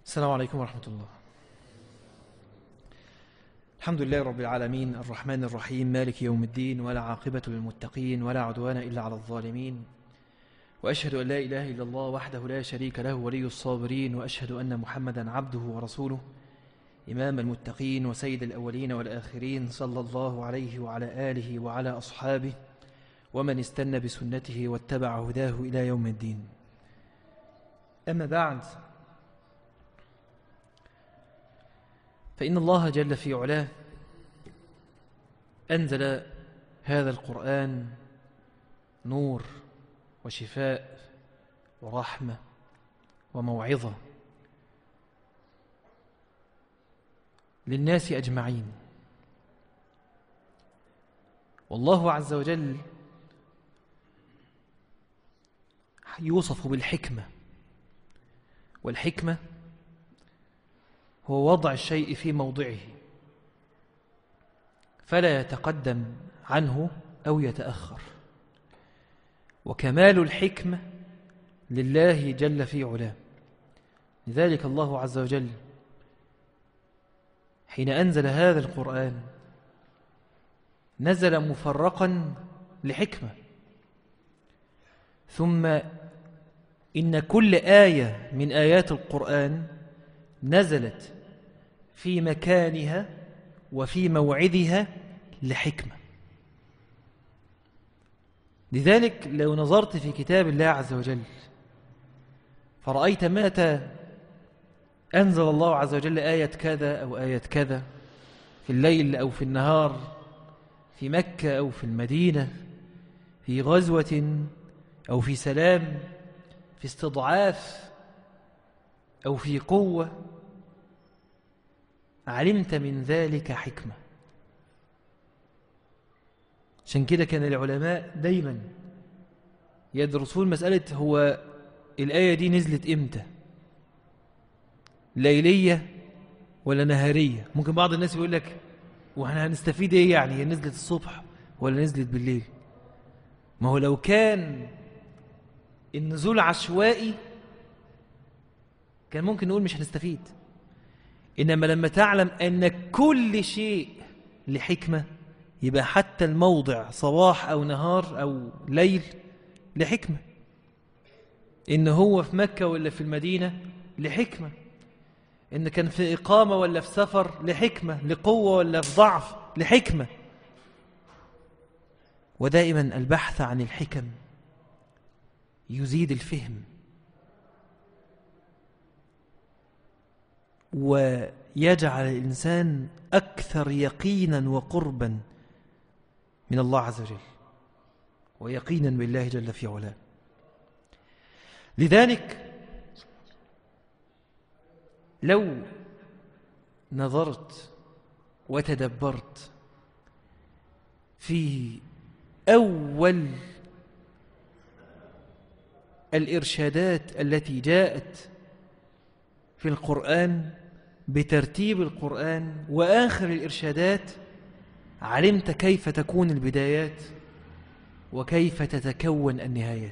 السلام عليكم ورحمة الله الحمد لله رب العالمين الرحمن الرحيم مالك يوم الدين ولا عاقبة للمتقين ولا عدوان إلا على الظالمين وأشهد أن لا إله إلا الله وحده لا شريك له ولي الصابرين وأشهد أن محمدا عبده ورسوله إمام المتقين وسيد الأولين والآخرين صلى الله عليه وعلى آله وعلى أصحابه ومن استنى بسنته واتبع هداه إلى يوم الدين أما بعد فإن الله جل في علاه أنزل هذا القرآن نور وشفاء ورحمة وموعظة للناس أجمعين والله عز وجل يوصف بالحكمة والحكمة هو وضع الشيء في موضعه فلا يتقدم عنه أو يتأخر وكمال الحكمة لله جل في علاه لذلك الله عز وجل حين أنزل هذا القرآن نزل مفرقا لحكمة ثم إن كل آية من آيات القرآن نزلت في مكانها وفي موعدها لحكمة لذلك لو نظرت في كتاب الله عز وجل فرأيت متى أنزل الله عز وجل آية كذا أو آية كذا في الليل أو في النهار في مكة أو في المدينة في غزوة أو في سلام في استضعاف أو في قوة علمت من ذلك حكمة عشان كده كان العلماء دايما يدرسون مسألة هو الآية دي نزلت إمتى ليلية ولا نهارية ممكن بعض الناس يقول لك وإحنا هنستفيد إيه يعني هي نزلت الصبح ولا نزلت بالليل ما هو لو كان النزول عشوائي كان ممكن نقول مش هنستفيد إنما لما تعلم أن كل شيء لحكمة يبقى حتى الموضع صباح أو نهار أو ليل لحكمة إن هو في مكة ولا في المدينة لحكمة إن كان في إقامة ولا في سفر لحكمة لقوة ولا في ضعف لحكمة ودائما البحث عن الحكم يزيد الفهم ويجعل الإنسان أكثر يقينا وقربا من الله عز وجل ويقينا بالله جل في علاه لذلك لو نظرت وتدبرت في أول الإرشادات التي جاءت في القرآن بترتيب القرآن وآخر الإرشادات علمت كيف تكون البدايات وكيف تتكون النهايات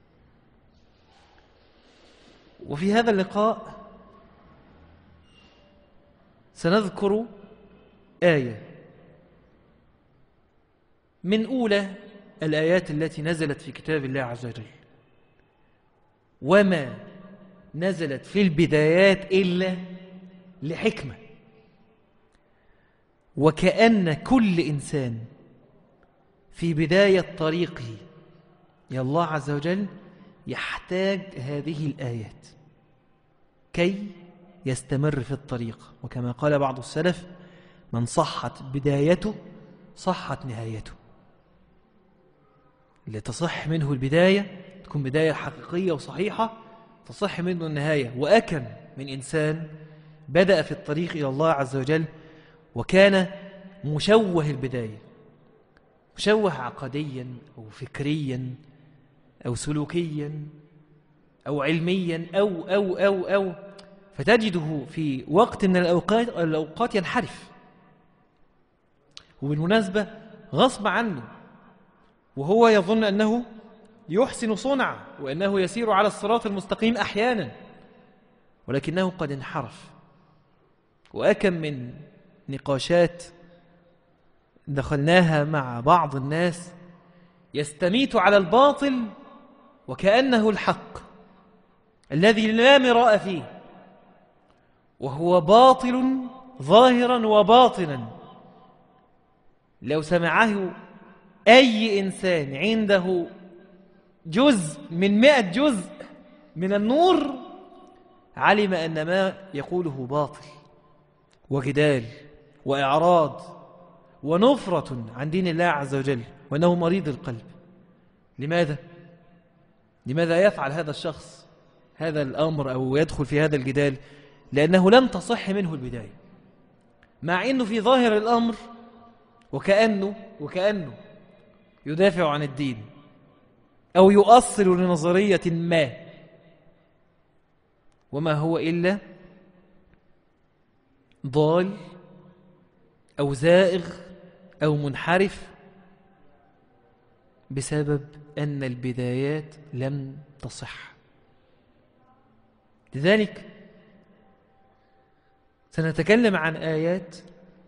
وفي هذا اللقاء سنذكر آية من أولى الآيات التي نزلت في كتاب الله عز وجل وما نزلت في البدايات إلا لحكمة وكأن كل إنسان في بداية طريقه يا الله عز وجل يحتاج هذه الآيات كي يستمر في الطريق وكما قال بعض السلف من صحت بدايته صحت نهايته اللي تصح منه البداية تكون بداية حقيقية وصحيحة تصح منه النهاية وأكم من إنسان بدأ في الطريق إلى الله عز وجل وكان مشوه البداية مشوه عقديا أو فكريا أو سلوكيا أو علميا أو أو أو أو فتجده في وقت من الأوقات, الأوقات ينحرف وبالمناسبة غصب عنه وهو يظن أنه يحسن صنع وأنه يسير على الصراط المستقيم أحيانا ولكنه قد انحرف وأكم من نقاشات دخلناها مع بعض الناس يستميت على الباطل وكأنه الحق الذي لا مراء فيه وهو باطل ظاهرا وباطنا لو سمعه أي إنسان عنده جزء من مئة جزء من النور علم أن ما يقوله باطل وجدال وإعراض ونفرة عن دين الله عز وجل وأنه مريض القلب لماذا؟ لماذا يفعل هذا الشخص هذا الأمر أو يدخل في هذا الجدال لأنه لم تصح منه البداية مع أنه في ظاهر الأمر وكأنه وكأنه يدافع عن الدين أو يؤصل لنظرية ما وما هو إلا ضال أو زائغ أو منحرف بسبب أن البدايات لم تصح لذلك سنتكلم عن آيات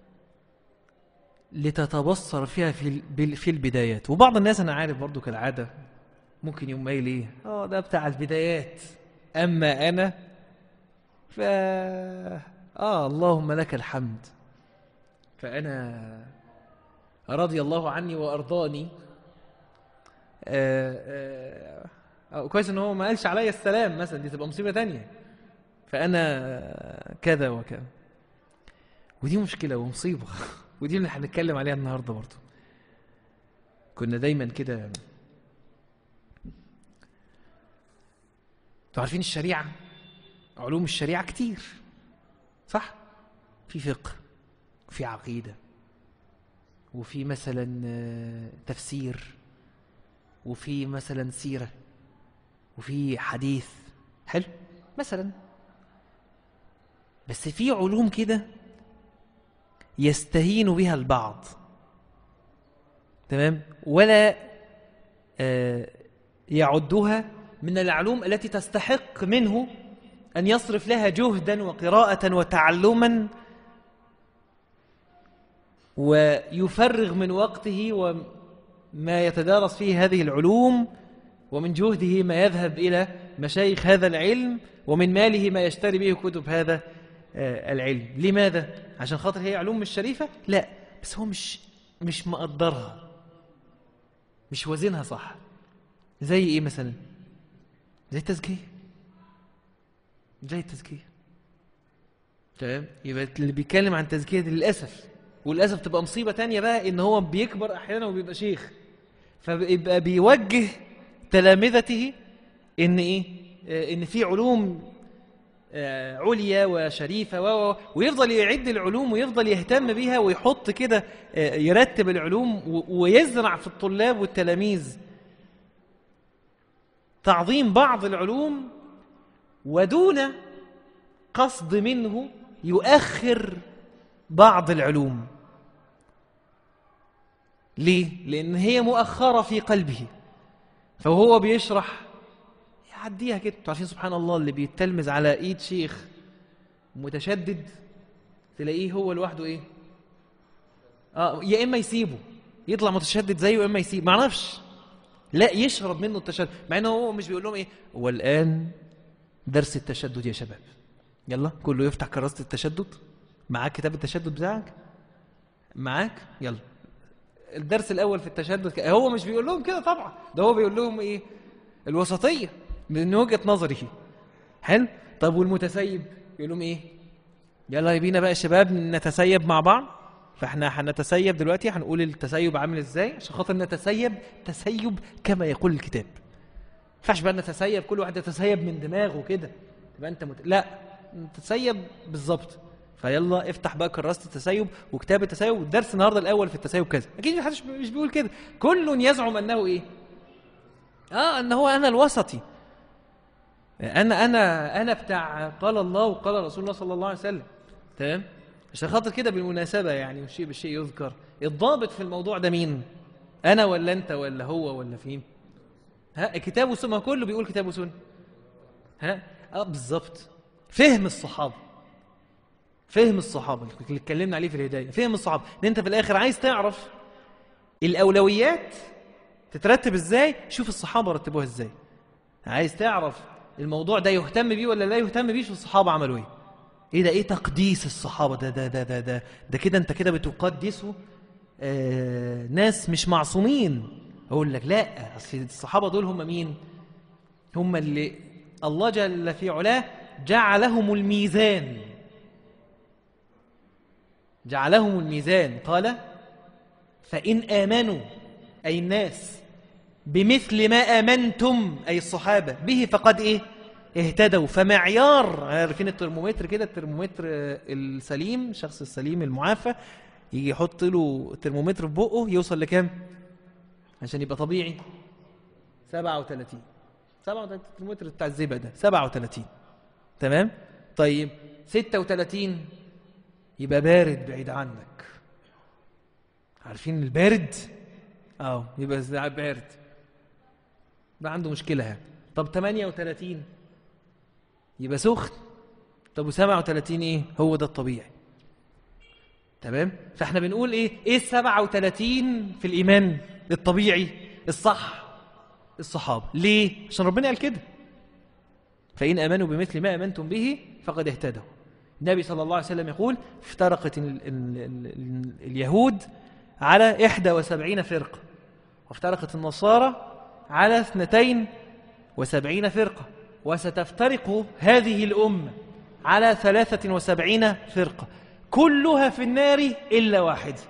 لتتبصر فيها في في البدايات وبعض الناس أنا عارف برضو كالعادة ممكن يوم مايل إيه آه ده بتاع البدايات أما أنا ف آه اللهم لك الحمد فأنا رضي الله عني وأرضاني آه آه آه كويس ان هو ما قالش عليا السلام مثلا دي تبقى مصيبه تانية فانا كذا وكذا ودي مشكله ومصيبه ودي اللي هنتكلم عليها النهارده برضه كنا دايما كده انتوا عارفين الشريعه علوم الشريعه كتير صح في فقه وفي عقيده وفي مثلا تفسير وفي مثلا سيره وفي حديث حلو مثلا بس في علوم كده يستهين بها البعض تمام ولا آه يعدها من العلوم التي تستحق منه أن يصرف لها جهدا وقراءة وتعلما ويفرغ من وقته وما يتدارس فيه هذه العلوم ومن جهده ما يذهب إلى مشايخ هذا العلم ومن ماله ما يشتري به كتب هذا العلم لماذا؟ عشان خاطر هي علوم مش شريفة؟ لا بس هو مش مش مقدرها مش وزنها صح زي ايه مثلا زي التزكية زي التزكية تمام يبقى اللي بيتكلم عن تزكية للأسف وللأسف تبقى مصيبة تانية بقى إن هو بيكبر أحيانا وبيبقى شيخ فبيبقى بيوجه تلامذته إن إيه إن في علوم عليا وشريفة و ويفضل يعد العلوم ويفضل يهتم بيها ويحط كده يرتب العلوم ويزرع في الطلاب والتلاميذ تعظيم بعض العلوم ودون قصد منه يؤخر بعض العلوم ليه؟ لأن هي مؤخرة في قلبه فهو بيشرح يعديها كده عارفين سبحان الله اللي بيتلمذ على ايد شيخ متشدد تلاقيه هو لوحده ايه اه يا اما يسيبه يطلع متشدد زيه يا اما يسيب ما اعرفش لا يشرب منه التشدد مع انه هو مش بيقول لهم ايه والان درس التشدد يا شباب يلا كله يفتح كراسه التشدد معاك كتاب التشدد بتاعك معاك يلا الدرس الاول في التشدد هو مش بيقول لهم كده طبعا ده هو بيقول لهم ايه الوسطيه من وجهه نظره حلو طب والمتسيب يقول لهم ايه يلا بينا بقى الشباب نتسيب مع بعض فاحنا هنتسيب دلوقتي هنقول التسيب عامل ازاي عشان خاطر نتسيب تسيب كما يقول الكتاب ما ينفعش بقى نتسيب كل واحد يتسيب من دماغه كده تبقى انت مت... لا نتسيب بالظبط فيلا افتح بقى كراسه التسيب وكتاب التسيب والدرس النهارده الاول في التسيب كذا اكيد ما حدش مش بيقول كده كل يزعم انه ايه اه ان هو انا الوسطي انا انا انا بتاع قال الله وقال رسول الله صلى الله عليه وسلم تمام عشان خاطر كده بالمناسبه يعني والشيء بالشيء يذكر الضابط في الموضوع ده مين انا ولا انت ولا هو ولا فين ها كتاب وسنه كله بيقول كتاب وسنه ها اه بالظبط فهم الصحابة فهم الصحابة اللي اتكلمنا عليه في الهداية فهم الصحابة ان انت في الاخر عايز تعرف الاولويات تترتب ازاي شوف الصحابة رتبوها ازاي عايز تعرف الموضوع ده يهتم بيه ولا لا يهتم بيه شوف الصحابة عملوا ايه ايه ده ايه تقديس الصحابة ده ده ده ده ده, ده كده انت كده بتقدسه آه ناس مش معصومين اقول لك لا اصل الصحابة دول هم مين هم اللي الله جل في علاه جعلهم الميزان جعلهم الميزان قال فإن آمنوا أي الناس بمثل ما آمنتم أي الصحابة به فقد إيه اهتدوا فمعيار عارفين الترمومتر كده الترمومتر السليم الشخص السليم المعافى يجي يحط له الترمومتر في بقه يوصل لكام عشان يبقى طبيعي 37 37 الترمومتر بتاع الزبا ده 37 تمام طيب 36 يبقى بارد بعيد عنك عارفين البارد اه يبقى بارد ده عنده مشكله يعني طب 38 يبقى سخن طب و37 ايه هو ده الطبيعي تمام فاحنا بنقول ايه ايه ال 37 في الايمان الطبيعي الصح الصحابه ليه عشان ربنا قال كده فان امنوا بمثل ما امنتم به فقد اهتدوا النبي صلى الله عليه وسلم يقول افترقت ال ال ال اليهود على 71 فرقه وافترقت النصارى على اثنتين وسبعين فرقة وستفترق هذه الأمة على ثلاثة وسبعين فرقة كلها في النار إلا واحدة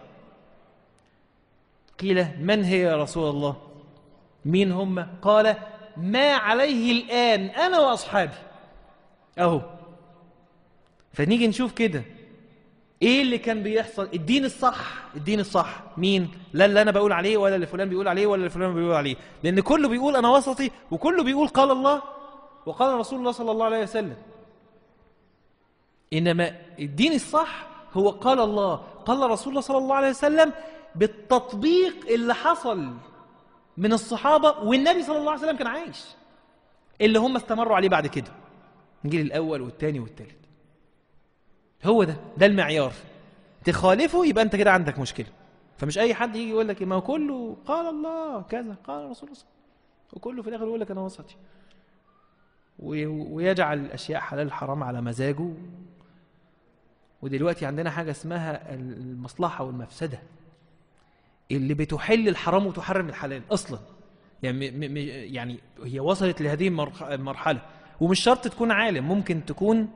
قيل من هي يا رسول الله مين هم قال ما عليه الآن أنا وأصحابي أهو فنيجي نشوف كده ايه اللي كان بيحصل الدين الصح الدين الصح مين لا اللي انا بقول عليه ولا اللي فلان بيقول عليه ولا اللي فلان بيقول عليه لان كله بيقول انا وسطي وكله بيقول قال الله وقال رسول الله صلى الله عليه وسلم انما الدين الصح هو قال الله قال رسول الله صلى الله عليه وسلم بالتطبيق اللي حصل من الصحابه والنبي صلى الله عليه وسلم كان عايش اللي هم استمروا عليه بعد كده الجيل الاول والثاني والثالث هو ده ده المعيار تخالفه يبقى انت كده عندك مشكله فمش اي حد يجي يقول لك ما هو كله قال الله كذا قال رسول الله وكله في الاخر يقول لك انا وسطي ويجعل الاشياء حلال حرام على مزاجه ودلوقتي عندنا حاجه اسمها المصلحه والمفسده اللي بتحل الحرام وتحرم الحلال اصلا يعني يعني هي وصلت لهذه المرحله ومش شرط تكون عالم ممكن تكون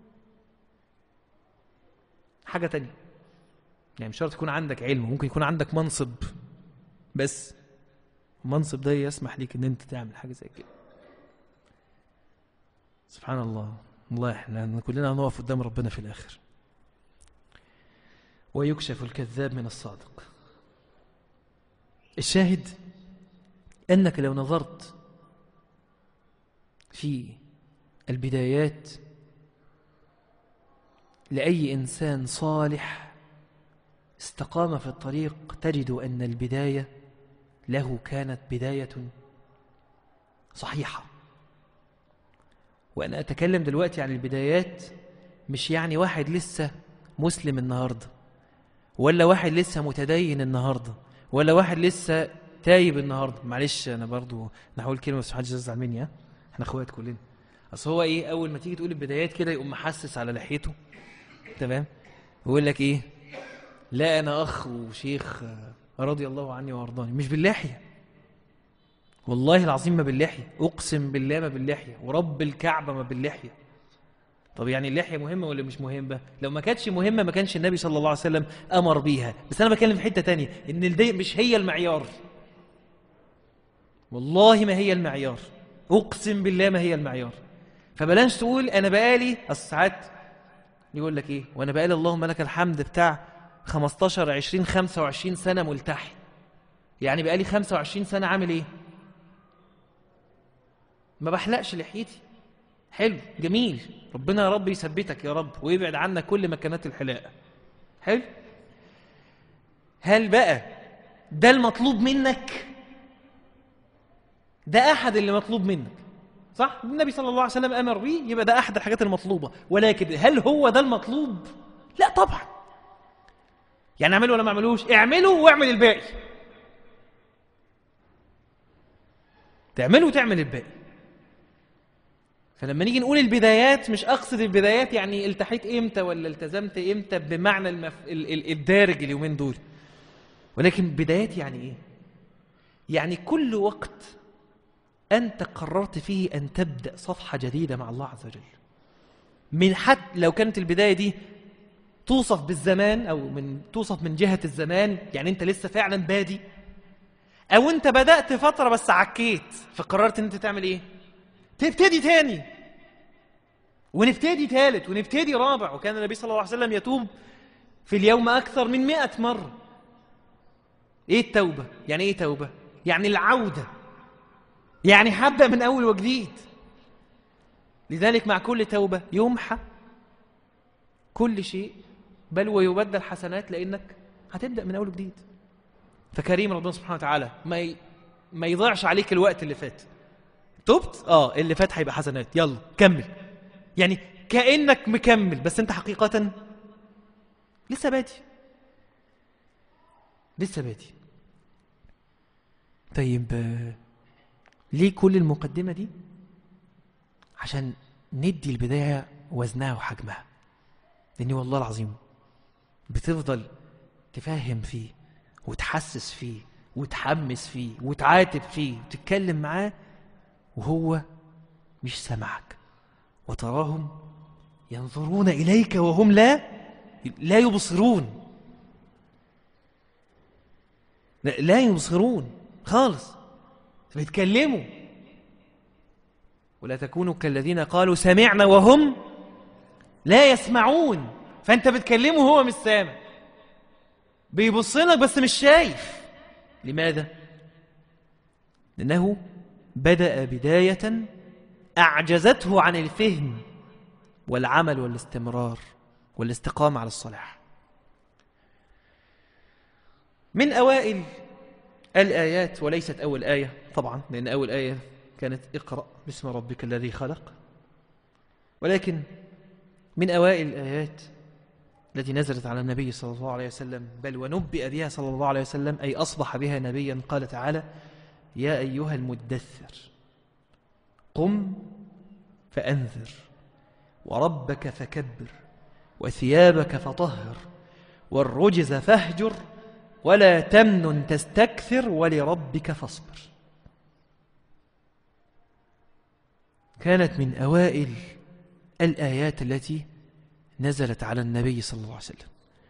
حاجة تانية يعني مش شرط يكون عندك علم ممكن يكون عندك منصب بس المنصب ده يسمح ليك ان انت تعمل حاجة زي كده سبحان الله والله احنا كلنا هنقف قدام ربنا في الاخر ويكشف الكذاب من الصادق الشاهد انك لو نظرت في البدايات لأي إنسان صالح استقام في الطريق تجد أن البداية له كانت بداية صحيحة وأنا أتكلم دلوقتي عن البدايات مش يعني واحد لسه مسلم النهاردة ولا واحد لسه متدين النهاردة ولا واحد لسه تايب النهاردة معلش أنا برضو أنا هقول كلمة بس محدش يزعل مني ها احنا اخوات كلنا اصل هو ايه اول ما تيجي تقول البدايات كده يقوم محسس على لحيته تمام ويقول لك ايه لا انا اخ وشيخ رضي الله عني وارضاني مش باللحيه والله العظيم ما باللحيه اقسم بالله ما باللحيه ورب الكعبه ما باللحيه طب يعني اللحيه مهمه ولا مش مهمه لو ما كانتش مهمه ما كانش النبي صلى الله عليه وسلم امر بيها بس انا بكلم في حته تانية ان دي مش هي المعيار والله ما هي المعيار اقسم بالله ما هي المعيار فبلاش تقول انا بقالي ساعات يقول لك ايه وانا بقالي اللهم لك الحمد بتاع 15 20 25 سنه ملتحي يعني بقالي 25 سنه عامل ايه ما بحلقش لحيتي حلو جميل ربنا يا رب يثبتك يا رب ويبعد عنك كل مكانات الحلاقه حلو هل بقى ده المطلوب منك ده احد اللي مطلوب منك صح النبي صلى الله عليه وسلم امر به يبقى ده احد الحاجات المطلوبه ولكن هل هو ده المطلوب لا طبعا يعني اعمله ولا ما اعملوش اعمله واعمل الباقي تعمله وتعمل الباقي فلما نيجي نقول البدايات مش اقصد البدايات يعني التحيت امتى ولا التزمت امتى بمعنى المف... ال... ال... الدارج اليومين دول ولكن بدايات يعني ايه يعني كل وقت انت قررت فيه ان تبدا صفحه جديده مع الله عز وجل من حتى لو كانت البدايه دي توصف بالزمان او من توصف من جهه الزمان يعني انت لسه فعلا بادي او انت بدات فتره بس عكيت فقررت ان انت تعمل ايه تبتدي تاني ونبتدي ثالث ونبتدي رابع وكان النبي صلى الله عليه وسلم يتوب في اليوم أكثر من مئة مرة إيه التوبة؟ يعني إيه توبة؟ يعني العودة يعني هبدأ من أول وجديد لذلك مع كل توبة يمحى كل شيء بل ويبدل حسنات لأنك هتبدأ من أول وجديد فكريم ربنا سبحانه وتعالى ما ما يضيعش عليك الوقت اللي فات تبت اه اللي فات هيبقى حسنات يلا كمل يعني كانك مكمل بس انت حقيقه لسه بادي لسه بادي طيب ليه كل المقدمه دي عشان ندي البدايه وزنها وحجمها لاني والله العظيم بتفضل تفهم فيه وتحسس فيه وتحمس فيه وتعاتب فيه وتتكلم معاه وهو مش سمعك وتراهم ينظرون إليك وهم لا لا يبصرون لا, لا يبصرون خالص بيتكلموا ولا تكونوا كالذين قالوا سمعنا وهم لا يسمعون فانت بتكلمه وهو مش سامع بيبص لك بس مش شايف لماذا لانه بدأ بداية أعجزته عن الفهم والعمل والاستمرار والاستقامة على الصلاح من أوائل الآيات وليست أول آية طبعا لأن أول آية كانت اقرأ باسم ربك الذي خلق ولكن من أوائل الآيات التي نزلت على النبي صلى الله عليه وسلم بل ونبئ بها صلى الله عليه وسلم أي أصبح بها نبيا قال تعالى يا أيها المدثر قم فأنذر وربك فكبر وثيابك فطهر والرجز فاهجر ولا تمنن تستكثر ولربك فاصبر كانت من أوائل الآيات التي نزلت على النبي صلى الله عليه وسلم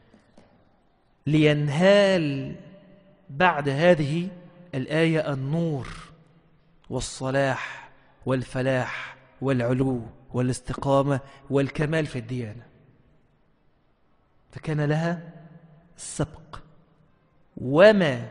لينهال بعد هذه الآية النور والصلاح والفلاح والعلو والاستقامة والكمال في الديانة فكان لها السبق وما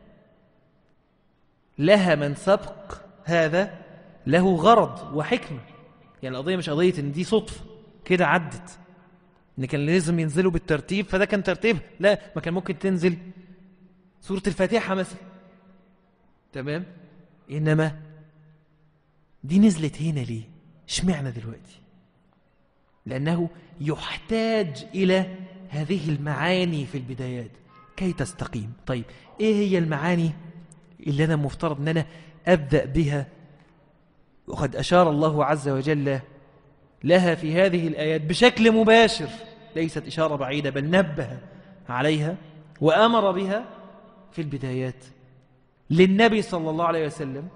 لها من سبق هذا له غرض وحكمة يعني القضية مش قضية ان دي صدفة كده عدت ان كان لازم ينزلوا بالترتيب فده كان ترتيب لا ما كان ممكن تنزل سورة الفاتحة مثلا تمام إنما دي نزلت هنا ليه اشمعنى دلوقتي لأنه يحتاج إلى هذه المعاني في البدايات كي تستقيم طيب إيه هي المعاني اللي أنا مفترض أن أنا أبدأ بها وقد أشار الله عز وجل لها في هذه الآيات بشكل مباشر ليست إشارة بعيدة بل نبه عليها وأمر بها في البدايات للنبي صلى الله عليه وسلم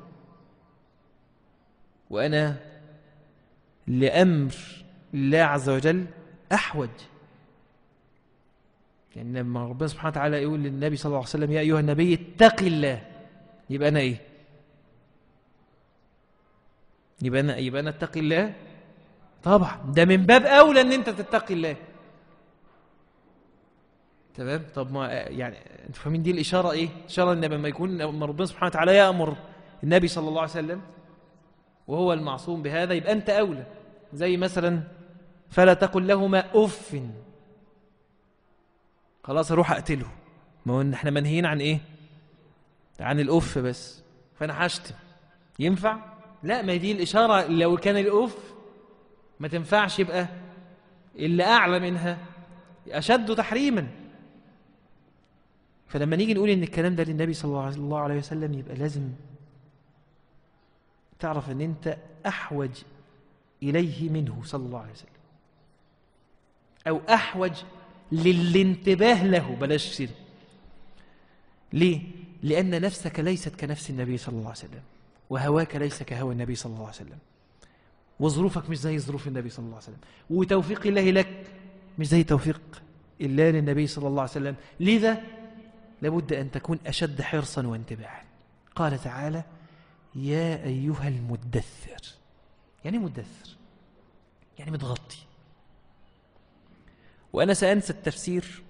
وأنا لأمر الله عز وجل أحوج يعني لما ربنا سبحانه وتعالى يقول للنبي صلى الله عليه وسلم يا أيها النبي اتق الله يبقى أنا إيه يبقى أنا, يبقى أنا اتقي الله طبعا ده من باب أولى أن أنت تتقي الله تمام طب ما يعني انتوا فاهمين دي الاشاره ايه اشاره ان لما يكون لما ربنا سبحانه وتعالى يامر النبي صلى الله عليه وسلم وهو المعصوم بهذا يبقى انت اولى زي مثلا فلا تقل لهما اف خلاص اروح اقتله ما هو احنا منهيين عن ايه عن الاف بس فانا هشتم ينفع لا ما دي الإشارة لو كان الأف ما تنفعش يبقى اللي أعلى منها أشد تحريما فلما نيجي نقول إن الكلام ده للنبي صلى الله عليه وسلم يبقى لازم تعرف إن أنت أحوج إليه منه صلى الله عليه وسلم أو أحوج للانتباه له بلاش كده ليه؟ لأن نفسك ليست كنفس النبي صلى الله عليه وسلم وهواك ليس كهوى النبي صلى الله عليه وسلم وظروفك مش زي ظروف النبي صلى الله عليه وسلم وتوفيق الله لك مش زي توفيق الله للنبي صلى الله عليه وسلم لذا لابد أن تكون أشد حرصا وانتباها قال تعالى يا أيها المدثر يعني مدثر يعني متغطي وأنا سأنسى التفسير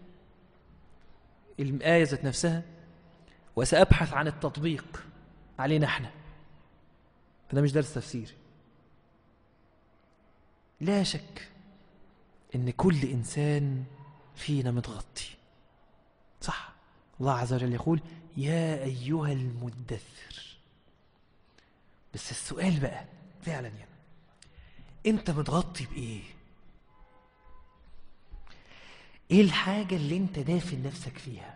الآية ذات نفسها وسأبحث عن التطبيق علينا احنا فده مش درس تفسير لا شك ان كل انسان فينا متغطي صح الله عز وجل يقول يا ايها المدثر بس السؤال بقى فعلا يعني انت متغطي بايه ايه الحاجه اللي انت دافن نفسك فيها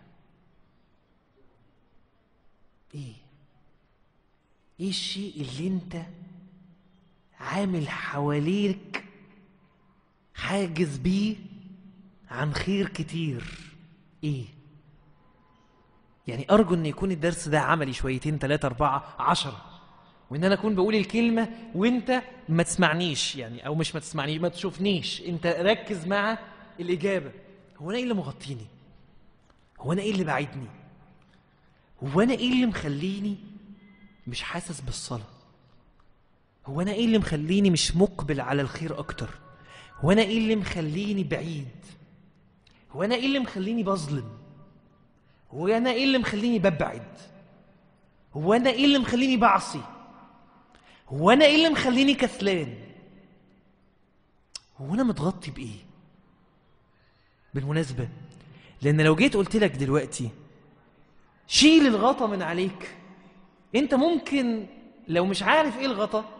ايه ايه الشيء اللي انت عامل حواليك حاجز بيه عن خير كتير ايه يعني ارجو ان يكون الدرس ده عملي شويتين ثلاثة اربعة عشرة وان انا اكون بقول الكلمة وانت ما تسمعنيش يعني او مش ما تسمعنيش ما تشوفنيش انت ركز مع الاجابة هو انا ايه اللي مغطيني هو انا ايه اللي بعيدني هو انا ايه اللي مخليني مش حاسس بالصلاة هو أنا إيه اللي مخليني مش مقبل على الخير أكتر هو أنا إيه اللي مخليني بعيد هو أنا إيه اللي مخليني بظلم هو أنا إيه اللي مخليني ببعد هو أنا إيه اللي مخليني بعصي هو أنا إيه اللي مخليني كسلان هو أنا متغطي بإيه بالمناسبة لأن لو جيت قلت لك دلوقتي شيل الغطا من عليك انت ممكن لو مش عارف ايه الغطا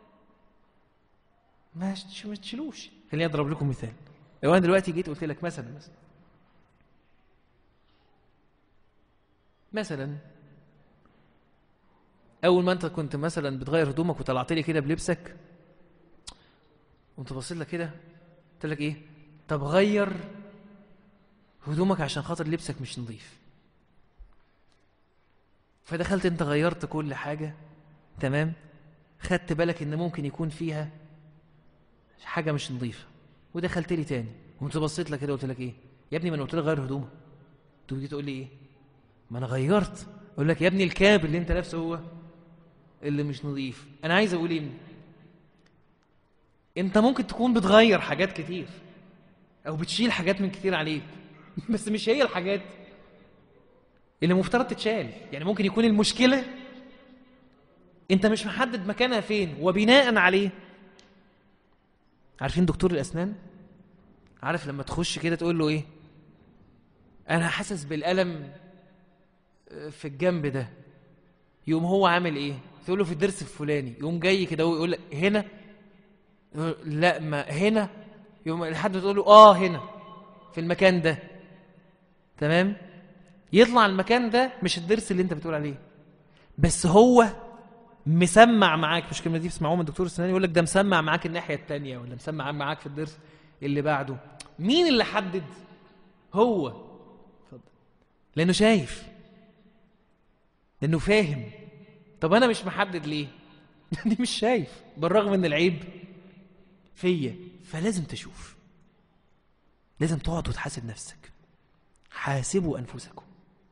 ما ما تشيلوش خليني اضرب لكم مثال لو انا دلوقتي جيت قلت لك مثلا مثلا مثلا اول ما انت كنت مثلا بتغير هدومك وطلعت لي كده بلبسك وانت بصيت لك كده قلت لك ايه طب غير هدومك عشان خاطر لبسك مش نظيف فدخلت انت غيرت كل حاجة تمام خدت بالك ان ممكن يكون فيها حاجة مش نظيفة ودخلت لي تاني وانت بصيت لك كده قلت لك ايه يا ابني ما انا قلت لك غير هدومك تيجي تقول لي ايه ما انا غيرت اقول لك يا ابني الكاب اللي انت لابسه هو اللي مش نظيف انا عايز اقول ايه انت ممكن تكون بتغير حاجات كتير او بتشيل حاجات من كتير عليك بس مش هي الحاجات اللي مفترض تتشال يعني ممكن يكون المشكلة انت مش محدد مكانها فين وبناء عليه عارفين دكتور الأسنان عارف لما تخش كده تقول له ايه انا حاسس بالألم في الجنب ده يقوم هو عامل ايه تقول له في الضرس الفلاني يقوم جاي كده ويقول لك هنا لا ما هنا يقوم لحد تقول له اه هنا في المكان ده تمام يطلع المكان ده مش الضرس اللي انت بتقول عليه بس هو مسمع معاك مش الكلمه دي بتسمعوها من الدكتور السناني يقول لك ده مسمع معاك الناحيه الثانيه ولا مسمع معاك في الضرس اللي بعده مين اللي حدد هو اتفضل لانه شايف لانه فاهم طب انا مش محدد ليه دي مش شايف بالرغم ان العيب فيا فلازم تشوف لازم تقعد وتحاسب نفسك حاسبوا انفسكم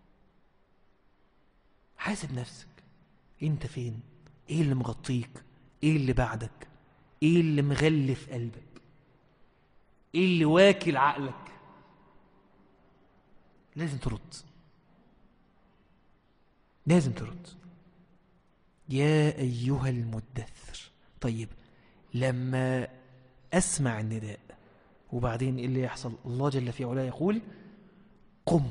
حاسب نفسك انت فين ايه اللي مغطيك ايه اللي بعدك ايه اللي مغلف قلبك ايه اللي واكل عقلك لازم ترد لازم ترد يا ايها المدثر طيب لما اسمع النداء وبعدين ايه اللي يحصل الله جل في علاه يقول قم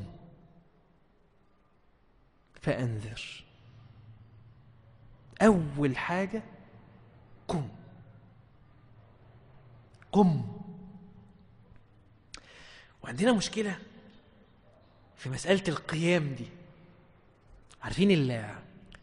فأنذر أول حاجة قم قم وعندنا مشكلة في مسألة القيام دي عارفين ال-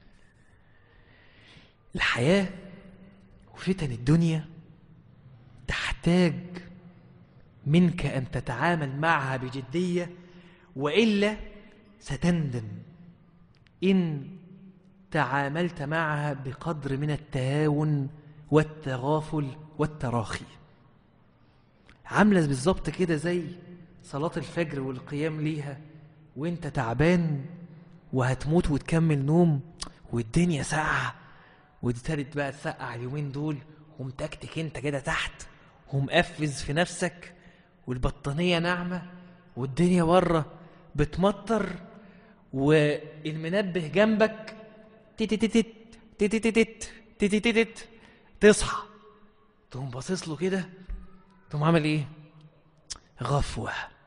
الحياة وفتن الدنيا تحتاج منك أن تتعامل معها بجدية وإلا ستندم إن تعاملت معها بقدر من التهاون والتغافل والتراخي عاملة بالظبط كده زي صلاة الفجر والقيام ليها وانت تعبان وهتموت وتكمل نوم والدنيا ساقعة وابتدت بقى تسقع اليومين دول ومتكتك انت كده تحت ومقفز في نفسك والبطانية ناعمة والدنيا بره بتمطر والمنبه جنبك تيتيتيتت تيتيتيتت تيتيتيتت تصحى تقوم باصص له كده تقوم عامل ايه غفوة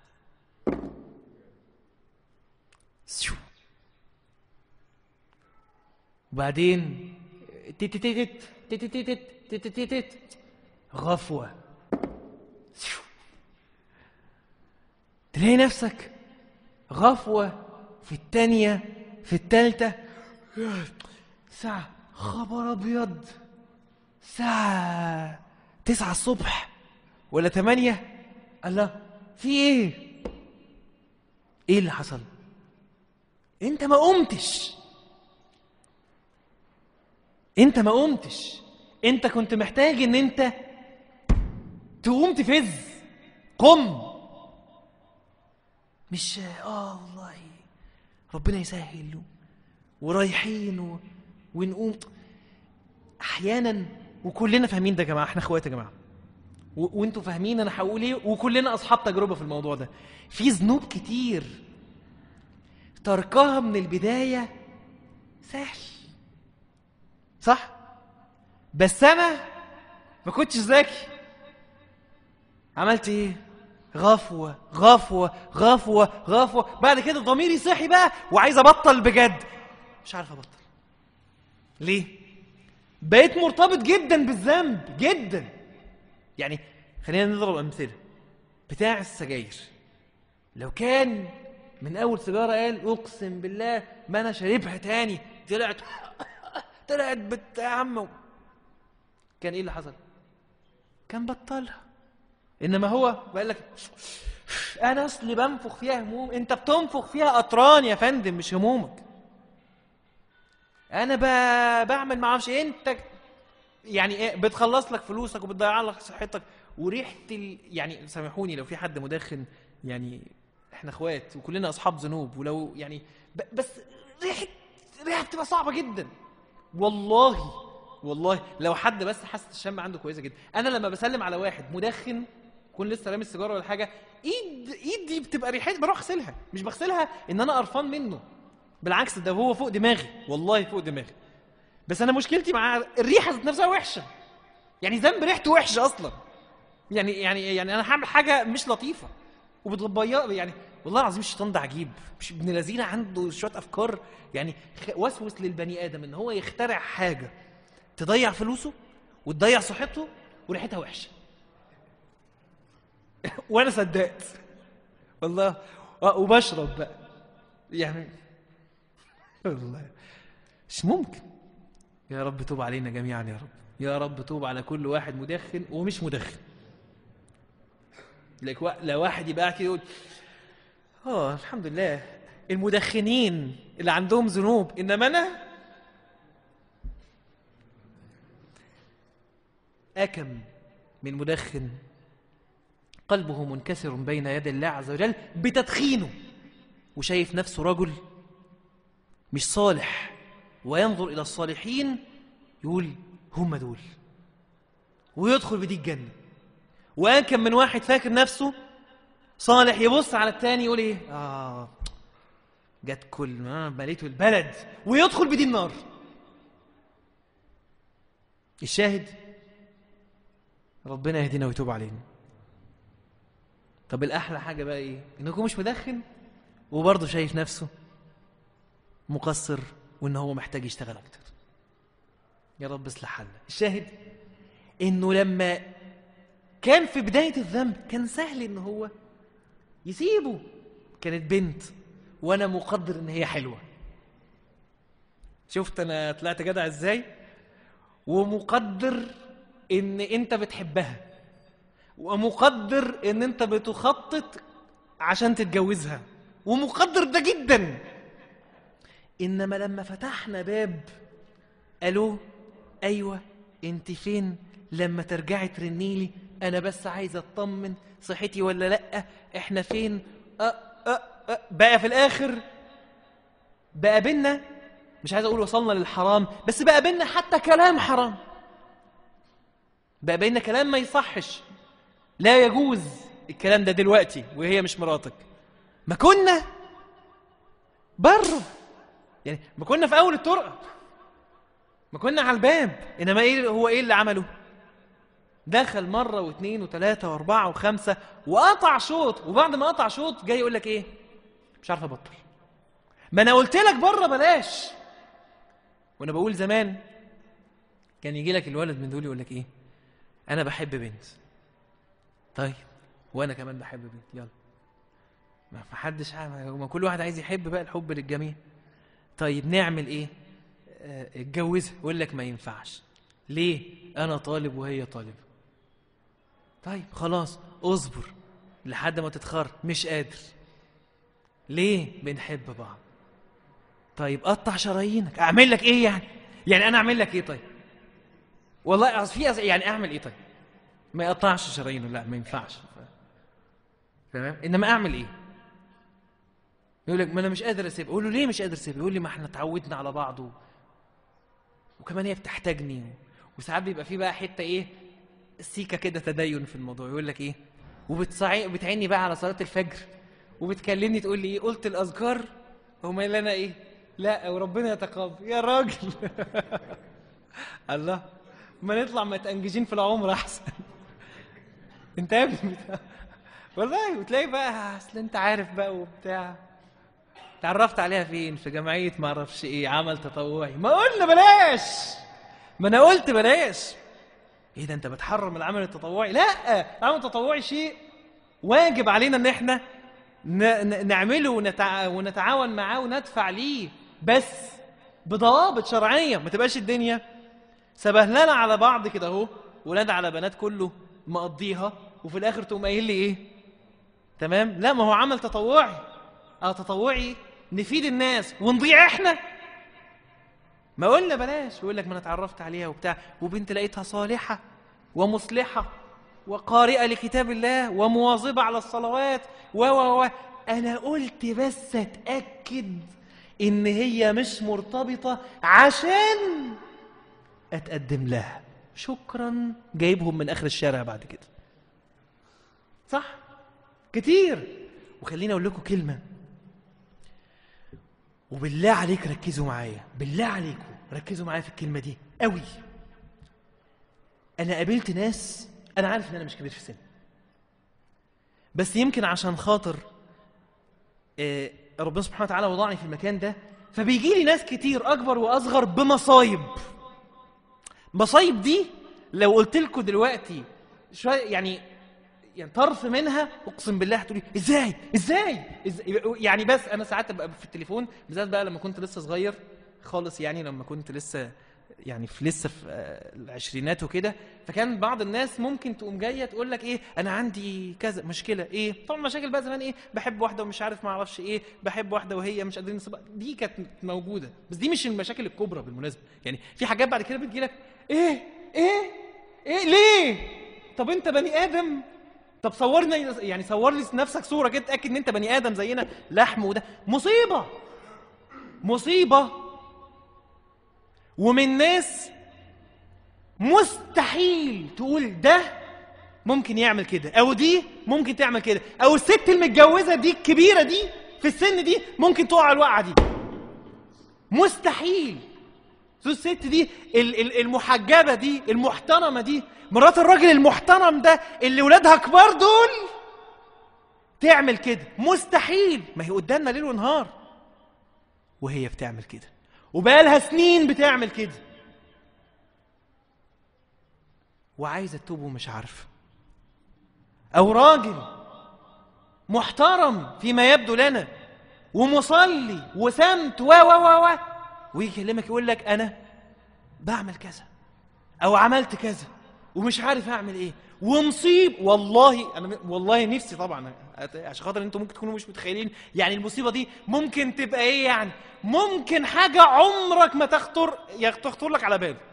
سيو. وبعدين تيتيتيتت تيتيتيتت تيتيتيتت غفوة سيو. تلاقي نفسك غفوة في التانية في التالتة ساعة خبر أبيض ساعة تسعة الصبح ولا تمانية الله في ايه ايه اللي حصل انت ما قمتش انت ما قمتش انت كنت محتاج ان انت تقوم تفز قم مش اه والله ربنا يسهل له ورايحين و... ونقوم احيانا وكلنا فاهمين ده يا جماعه احنا اخوات يا جماعه و... وانتوا فاهمين انا هقول ايه وكلنا اصحاب تجربه في الموضوع ده في ذنوب كتير تركها من البدايه سهل صح بس انا ما كنتش ذكي عملت ايه غفوة غفوة غفوة غفوة بعد كده ضميري صحي بقى وعايز ابطل بجد مش عارف ابطل ليه بقيت مرتبط جدا بالذنب جدا يعني خلينا نضرب امثله بتاع السجاير لو كان من اول سيجاره قال اقسم بالله ما انا شاربها تاني طلعت طلعت بت يا عم كان ايه اللي حصل كان بطلها انما هو بقول لك انا اصلي بنفخ فيها هموم انت بتنفخ فيها قطران يا فندم مش همومك انا ب... بعمل ما اعرفش إيه، انت يعني ايه بتخلص لك فلوسك وبتضيع لك صحتك وريحه ال... يعني سامحوني لو في حد مدخن يعني احنا اخوات وكلنا اصحاب ذنوب ولو يعني ب... بس ريحه ريحه بتبقى صعبه جدا والله والله لو حد بس حاسه الشم عنده كويسه جدا انا لما بسلم على واحد مدخن يكون لسه رامي السيجاره ولا حاجه ايد ايدي بتبقى ريحتها بروح اغسلها مش بغسلها ان انا قرفان منه بالعكس ده هو فوق دماغي والله فوق دماغي بس انا مشكلتي مع الريحه ذات نفسها وحشه يعني ذنب ريحته وحشه اصلا يعني يعني يعني انا هعمل حاجه مش لطيفه وبتبيض يعني والله العظيم الشيطان ده عجيب مش ابن لذينه عنده شويه افكار يعني خ- وسوس للبني ادم ان هو يخترع حاجه تضيع فلوسه وتضيع صحته وريحتها وحشه وانا صدقت والله آه، وبشرب بقى يعني والله مش ممكن يا رب توب علينا جميعا يا رب يا رب توب على كل واحد مدخن ومش مدخن لك وا- لا واحد يبقى قاعد كده يقول اه الحمد لله المدخنين اللي عندهم ذنوب انما انا أكم من مدخن قلبه منكسر بين يدي الله عز وجل بتدخينه وشايف نفسه رجل مش صالح وينظر إلى الصالحين يقول هم دول ويدخل بدي الجنة وأكم من واحد فاكر نفسه صالح يبص على التاني يقول إيه آه جت كل ما مليته البلد ويدخل بدي النار الشاهد ربنا يهدينا ويتوب علينا طب الأحلى حاجة بقى إيه؟ إنه يكون مش مدخن وبرضه شايف نفسه مقصر وإن هو محتاج يشتغل أكتر يا رب اصلح حالنا الشاهد انه لما كان في بدايه الذنب كان سهل ان هو يسيبه كانت بنت وانا مقدر ان هي حلوه شفت انا طلعت جدع ازاي ومقدر ان انت بتحبها ومقدر ان انت بتخطط عشان تتجوزها ومقدر ده جدا انما لما فتحنا باب الو ايوه انت فين لما ترجعي ترنيلي انا بس عايزه اطمن صحتي ولا لا احنا فين أه أه أه بقى في الاخر بقى بينا مش عايز اقول وصلنا للحرام بس بقى بينا حتى كلام حرام بقى بينا كلام ما يصحش لا يجوز الكلام ده دلوقتي وهي مش مراتك ما كنا بره يعني ما كنا في اول الطرقه ما كنا على الباب انما ايه هو ايه اللي عمله دخل مره واثنين وثلاثه واربعه وخمسه وقطع شوط وبعد ما قطع شوط جاي يقول لك ايه مش عارف ابطل ما انا قلت لك بره بلاش وانا بقول زمان كان يجي لك الولد من دول يقول لك ايه انا بحب بنت طيب وانا كمان بحب بنت يلا ما حدش ما كل واحد عايز يحب بقى الحب للجميع طيب نعمل ايه آه، اتجوزها يقول لك ما ينفعش ليه انا طالب وهي طالبه طيب خلاص اصبر لحد ما تتخرج مش قادر ليه بنحب بعض طيب قطع شرايينك اعمل لك ايه يعني يعني انا اعمل لك ايه طيب والله أصل في أص- يعني اعمل ايه طيب ما يقطعش شرايينه لا ما ينفعش تمام انما اعمل ايه يقول لك ما انا مش قادر اسيبها اقول له ليه مش قادر اسيبها يقول لي ما احنا اتعودنا على بعض و... وكمان هي بتحتاجني و... وساعات بيبقى في بقى حته ايه سيكه كده تدين في الموضوع يقول لك ايه وبتصعي بتعيني بقى على صلاه الفجر وبتكلمني تقول لي ايه قلت الاذكار هما اللي انا ايه لا وربنا يتقبل يا راجل الله ما نطلع متأنججين في العمر احسن انت يا ابني بتاع- والله وتلاقي بقى اصل انت عارف بقى وبتاع تعرفت عليها فين في جمعيه ما اعرفش ايه عمل تطوعي ما قلنا بلاش ما انا قلت بلاش ايه ده انت بتحرم العمل التطوعي لا العمل التطوعي شيء واجب علينا ان احنا ن- ن- نعمله ونتع... ونتعاون معاه وندفع ليه بس بضوابط شرعيه ما تبقاش الدنيا سبهلنا على بعض كده اهو ولاد على بنات كله مقضيها وفي الاخر تقوم قايل لي ايه تمام لا ما هو عمل تطوعي اه تطوعي نفيد الناس ونضيع احنا ما قلنا بلاش يقول لك ما انا اتعرفت عليها وبتاع وبنت لقيتها صالحه ومصلحه وقارئه لكتاب الله ومواظبه على الصلوات و و و انا قلت بس اتاكد ان هي مش مرتبطه عشان اتقدم لها شكرا جايبهم من اخر الشارع بعد كده صح كتير وخليني اقول لكم كلمه وبالله عليك ركزوا معايا بالله عليكم ركزوا معايا في الكلمه دي قوي انا قابلت ناس انا عارف ان انا مش كبير في السن بس يمكن عشان خاطر آه، ربنا سبحانه وتعالى وضعني في المكان ده فبيجي لي ناس كتير اكبر واصغر بمصايب مصايب دي لو قلت لكم دلوقتي شويه يعني يعني طرف منها اقسم بالله هتقولي ازاي ازاي إزاي؟ يعني بس انا ساعات ابقى في التليفون بالذات بقى لما كنت لسه صغير خالص يعني لما كنت لسه يعني في لسه في آه، العشرينات وكده فكان بعض الناس ممكن تقوم جايه تقول لك ايه انا عندي كذا مشكله ايه طبعا مشاكل بقى زمان ايه بحب واحده ومش عارف ما اعرفش ايه بحب واحده وهي مش قادرين نصبح دي كانت موجوده بس دي مش المشاكل الكبرى بالمناسبه يعني في حاجات بعد كده بتجي لك ايه ايه ايه ليه طب انت بني ادم طب صورنا يعني صور لي نفسك صوره كده تاكد ان انت بني ادم زينا لحم وده مصيبه مصيبه ومن ناس مستحيل تقول ده ممكن يعمل كده او دي ممكن تعمل كده او الست المتجوزه دي الكبيره دي في السن دي ممكن تقع الوقعه دي مستحيل شو الست دي ال- ال- المحجبه دي المحترمه دي مرات الراجل المحترم ده اللي ولادها كبار دول تعمل كده مستحيل ما هي قدامنا ليل ونهار وهي بتعمل كده وبقالها سنين بتعمل كده وعايزه تتوب ومش عارفه او راجل محترم فيما يبدو لنا ومصلي وسمت و و و و ويجي يكلمك يقول لك انا بعمل كذا او عملت كذا ومش عارف اعمل ايه ومصيب والله انا والله نفسي طبعا عشان خاطر انتم ممكن تكونوا مش متخيلين يعني المصيبه دي ممكن تبقى ايه يعني ممكن حاجه عمرك ما تخطر تخطر لك على بال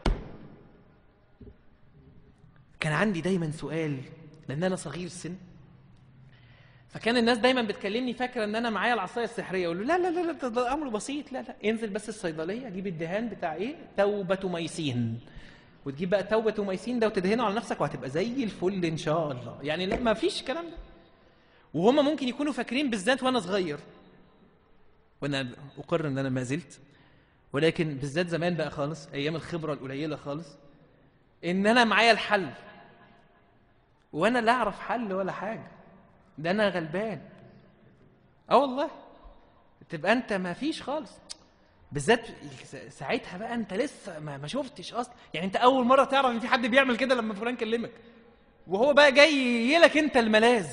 كان عندي دايما سؤال لان انا صغير السن فكان الناس دايما بتكلمني فاكره ان انا معايا العصايه السحريه اقول له لا لا لا, لا ده, ده امر بسيط لا لا انزل بس الصيدليه جيب الدهان بتاع ايه توبه ميسين وتجيب بقى توبه ميسين ده وتدهنه على نفسك وهتبقى زي الفل ان شاء الله يعني لا ما فيش الكلام ده وهم ممكن يكونوا فاكرين بالذات وانا صغير وانا اقر ان انا ما زلت ولكن بالذات زمان بقى خالص ايام الخبره القليله خالص ان انا معايا الحل وانا لا اعرف حل ولا حاجه ده انا غلبان اه والله تبقى انت ما فيش خالص بالذات ساعتها بقى انت لسه ما, ما شفتش اصلا يعني انت اول مره تعرف ان في حد بيعمل كده لما فلان كلمك وهو بقى جاي يلك انت الملاذ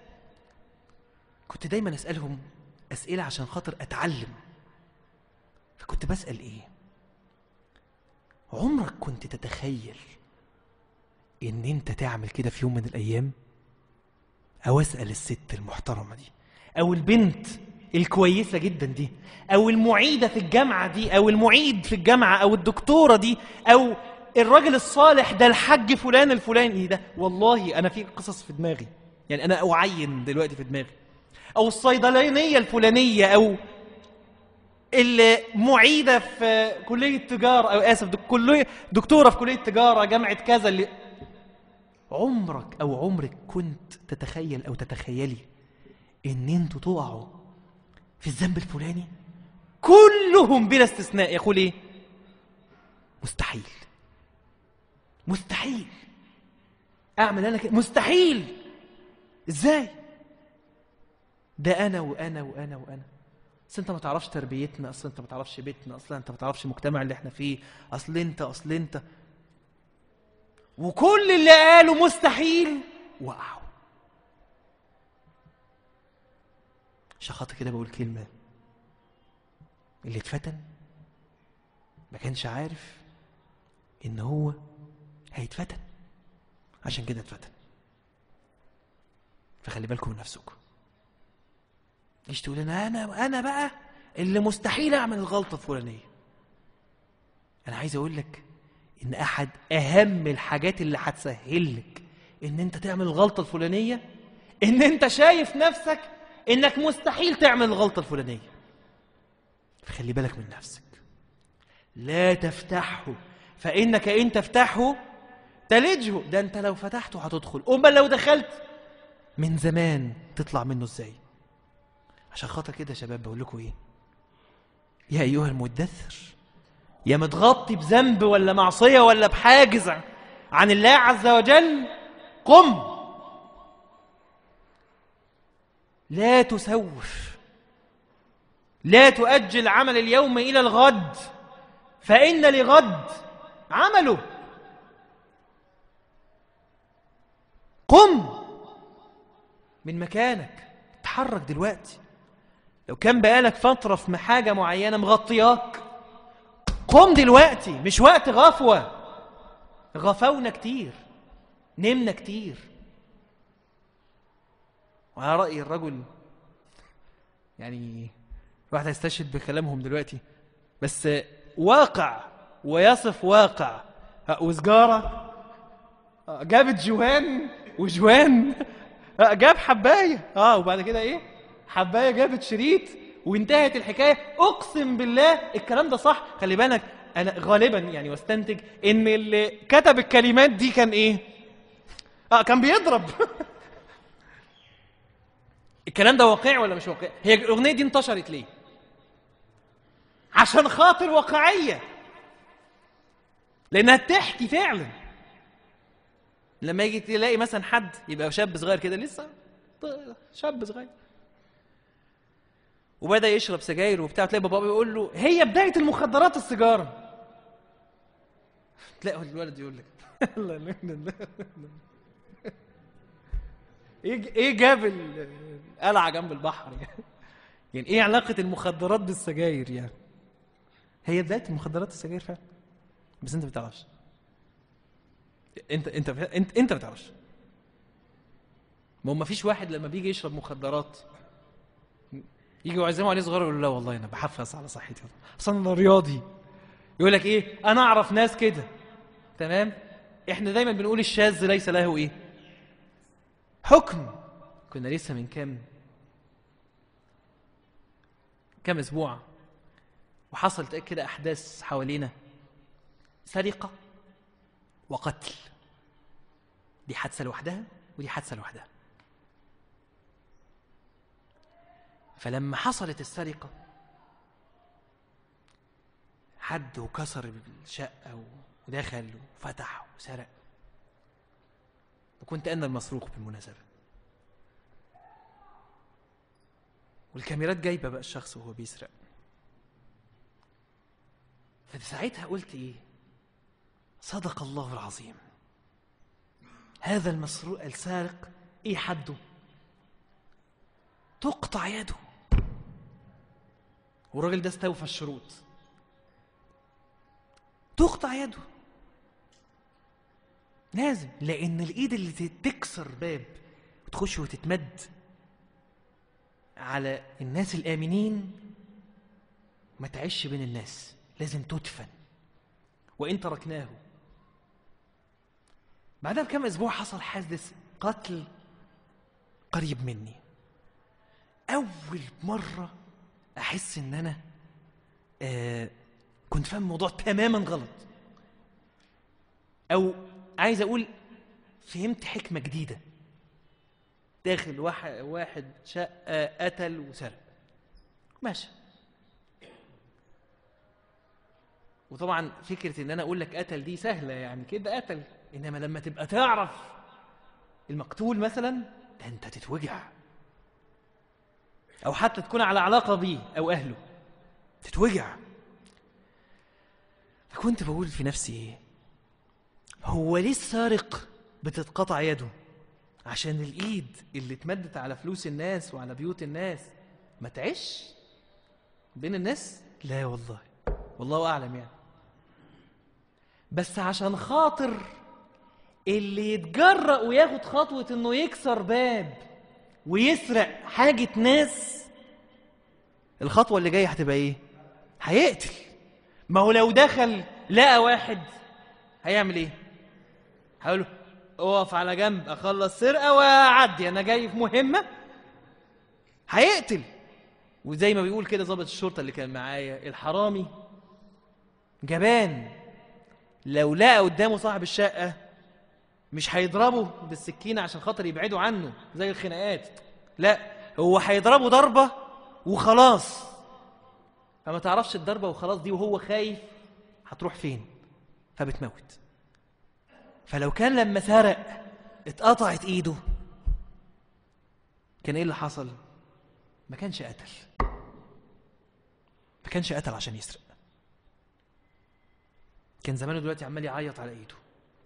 كنت دايما اسالهم اسئله عشان خاطر اتعلم فكنت بسال ايه عمرك كنت تتخيل ان انت تعمل كده في يوم من الايام او اسال الست المحترمه دي او البنت الكويسه جدا دي او المعيده في الجامعه دي او المعيد في الجامعه او الدكتوره دي او الراجل الصالح ده الحاج فلان الفلاني ده والله انا في قصص في دماغي يعني انا اعين دلوقتي في دماغي او الصيدلانيه الفلانيه او المعيده في كليه تجاره او اسف كليه دكتوره في كليه تجاره جامعه كذا اللي عمرك او عمرك كنت تتخيل او تتخيلي ان انتوا تقعوا في الذنب الفلاني كلهم بلا استثناء يقول ايه مستحيل مستحيل اعمل انا كده مستحيل ازاي ده انا وانا وانا وانا اصل انت ما تعرفش تربيتنا اصل انت ما تعرفش بيتنا اصل انت ما تعرفش المجتمع اللي احنا فيه اصل انت اصل انت وكل اللي قالوا مستحيل وقعوا عشان خاطر كده بقول كلمه اللي اتفتن ما كانش عارف ان هو هيتفتن عشان كده اتفتن فخلي بالكم من نفسكم ليش تقول انا انا انا بقى اللي مستحيل اعمل الغلطه الفلانيه انا عايز اقول لك ان احد اهم الحاجات اللي هتسهل لك ان انت تعمل الغلطه الفلانيه ان انت شايف نفسك انك مستحيل تعمل الغلطه الفلانيه فخلي بالك من نفسك لا تفتحه فانك ان تفتحه تلجه ده انت لو فتحته هتدخل امال لو دخلت من زمان تطلع منه ازاي عشان خاطر كده يا شباب بقول لكم ايه يا ايها المدثر يا متغطي بذنب ولا معصيه ولا بحاجز عن الله عز وجل قم لا تسوف لا تؤجل عمل اليوم الى الغد فان لغد عمله قم من مكانك اتحرك دلوقتي لو كان بقالك فترة في حاجة معينة مغطياك قم دلوقتي مش وقت غفوة غفونا كتير نمنا كتير وعلى رأي الرجل يعني الواحد هيستشهد بكلامهم دلوقتي بس واقع ويصف واقع وسجارة جابت جوان وجوان جاب حباية اه وبعد كده ايه حباية جابت شريط وانتهت الحكاية اقسم بالله الكلام ده صح خلي بالك انا غالبا يعني واستنتج ان اللي كتب الكلمات دي كان ايه اه كان بيضرب الكلام ده واقعي ولا مش واقعي هي الاغنيه دي انتشرت ليه عشان خاطر واقعيه لانها بتحكي فعلا لما يجي تلاقي مثلا حد يبقى شاب صغير كده لسه شاب صغير وبدا يشرب سجاير وبتاع تلاقي بابا بيقول له هي بدايه المخدرات السيجاره تلاقي الولد يقول لك ايه ايه جاب القلعه جنب البحر يعني يعني ايه علاقه المخدرات بالسجاير يعني هي بدايه المخدرات السجاير فعلا بس انت ما بتعرفش انت انت انت انت ما بتعرفش ما هو ما فيش واحد لما بيجي يشرب مخدرات يجي يعزموا عليه صغير يقول لا والله انا بحفظ على صحتي اصل انا رياضي يقول لك ايه انا اعرف ناس كده تمام احنا دايما بنقول الشاذ ليس له ايه حكم كنا لسه من كام كام اسبوع وحصلت كده احداث حوالينا سرقه وقتل دي حادثه لوحدها ودي حادثه لوحدها فلما حصلت السرقه حد وكسر الشقه ودخل وفتح وسرق وكنت انا المسروق بالمناسبه والكاميرات جايبه بقى الشخص وهو بيسرق فساعتها قلت ايه صدق الله العظيم هذا المسروق السارق ايه حده تقطع يده والراجل ده استوفى الشروط تقطع يده لازم لان الايد اللي تكسر باب وتخش وتتمد على الناس الامنين ما تعيش بين الناس لازم تدفن وان تركناه بعدها بكم اسبوع حصل حادث قتل قريب مني اول مره احس ان انا آه كنت فاهم الموضوع تماما غلط او عايز اقول فهمت حكمه جديده داخل واحد, واحد شقه قتل وسرق ماشي وطبعا فكره ان انا اقول لك قتل دي سهله يعني كده قتل انما لما تبقى تعرف المقتول مثلا ده انت تتوجع او حتى تكون على علاقه بيه او اهله تتوجع فكنت بقول في نفسي ايه هو ليه السارق بتتقطع يده عشان الايد اللي اتمدت على فلوس الناس وعلى بيوت الناس ما تعيش بين الناس لا والله والله اعلم يعني بس عشان خاطر اللي يتجرأ وياخد خطوة انه يكسر باب ويسرق حاجة ناس الخطوة اللي جاية هتبقى ايه؟ هيقتل ما هو لو دخل لقى واحد هيعمل ايه؟ هقول له اقف على جنب اخلص سرقة واعدي انا جاي في مهمة هيقتل وزي ما بيقول كده ضابط الشرطة اللي كان معايا الحرامي جبان لو لقى قدامه صاحب الشقة مش هيضربه بالسكينة عشان خاطر يبعدوا عنه زي الخناقات لا هو هيضربه ضربة وخلاص فما تعرفش الضربة وخلاص دي وهو خايف هتروح فين فبتموت فلو كان لما سرق اتقطعت ايده كان ايه اللي حصل ما كانش قتل ما كانش قتل عشان يسرق كان زمانه دلوقتي عمال يعيط على ايده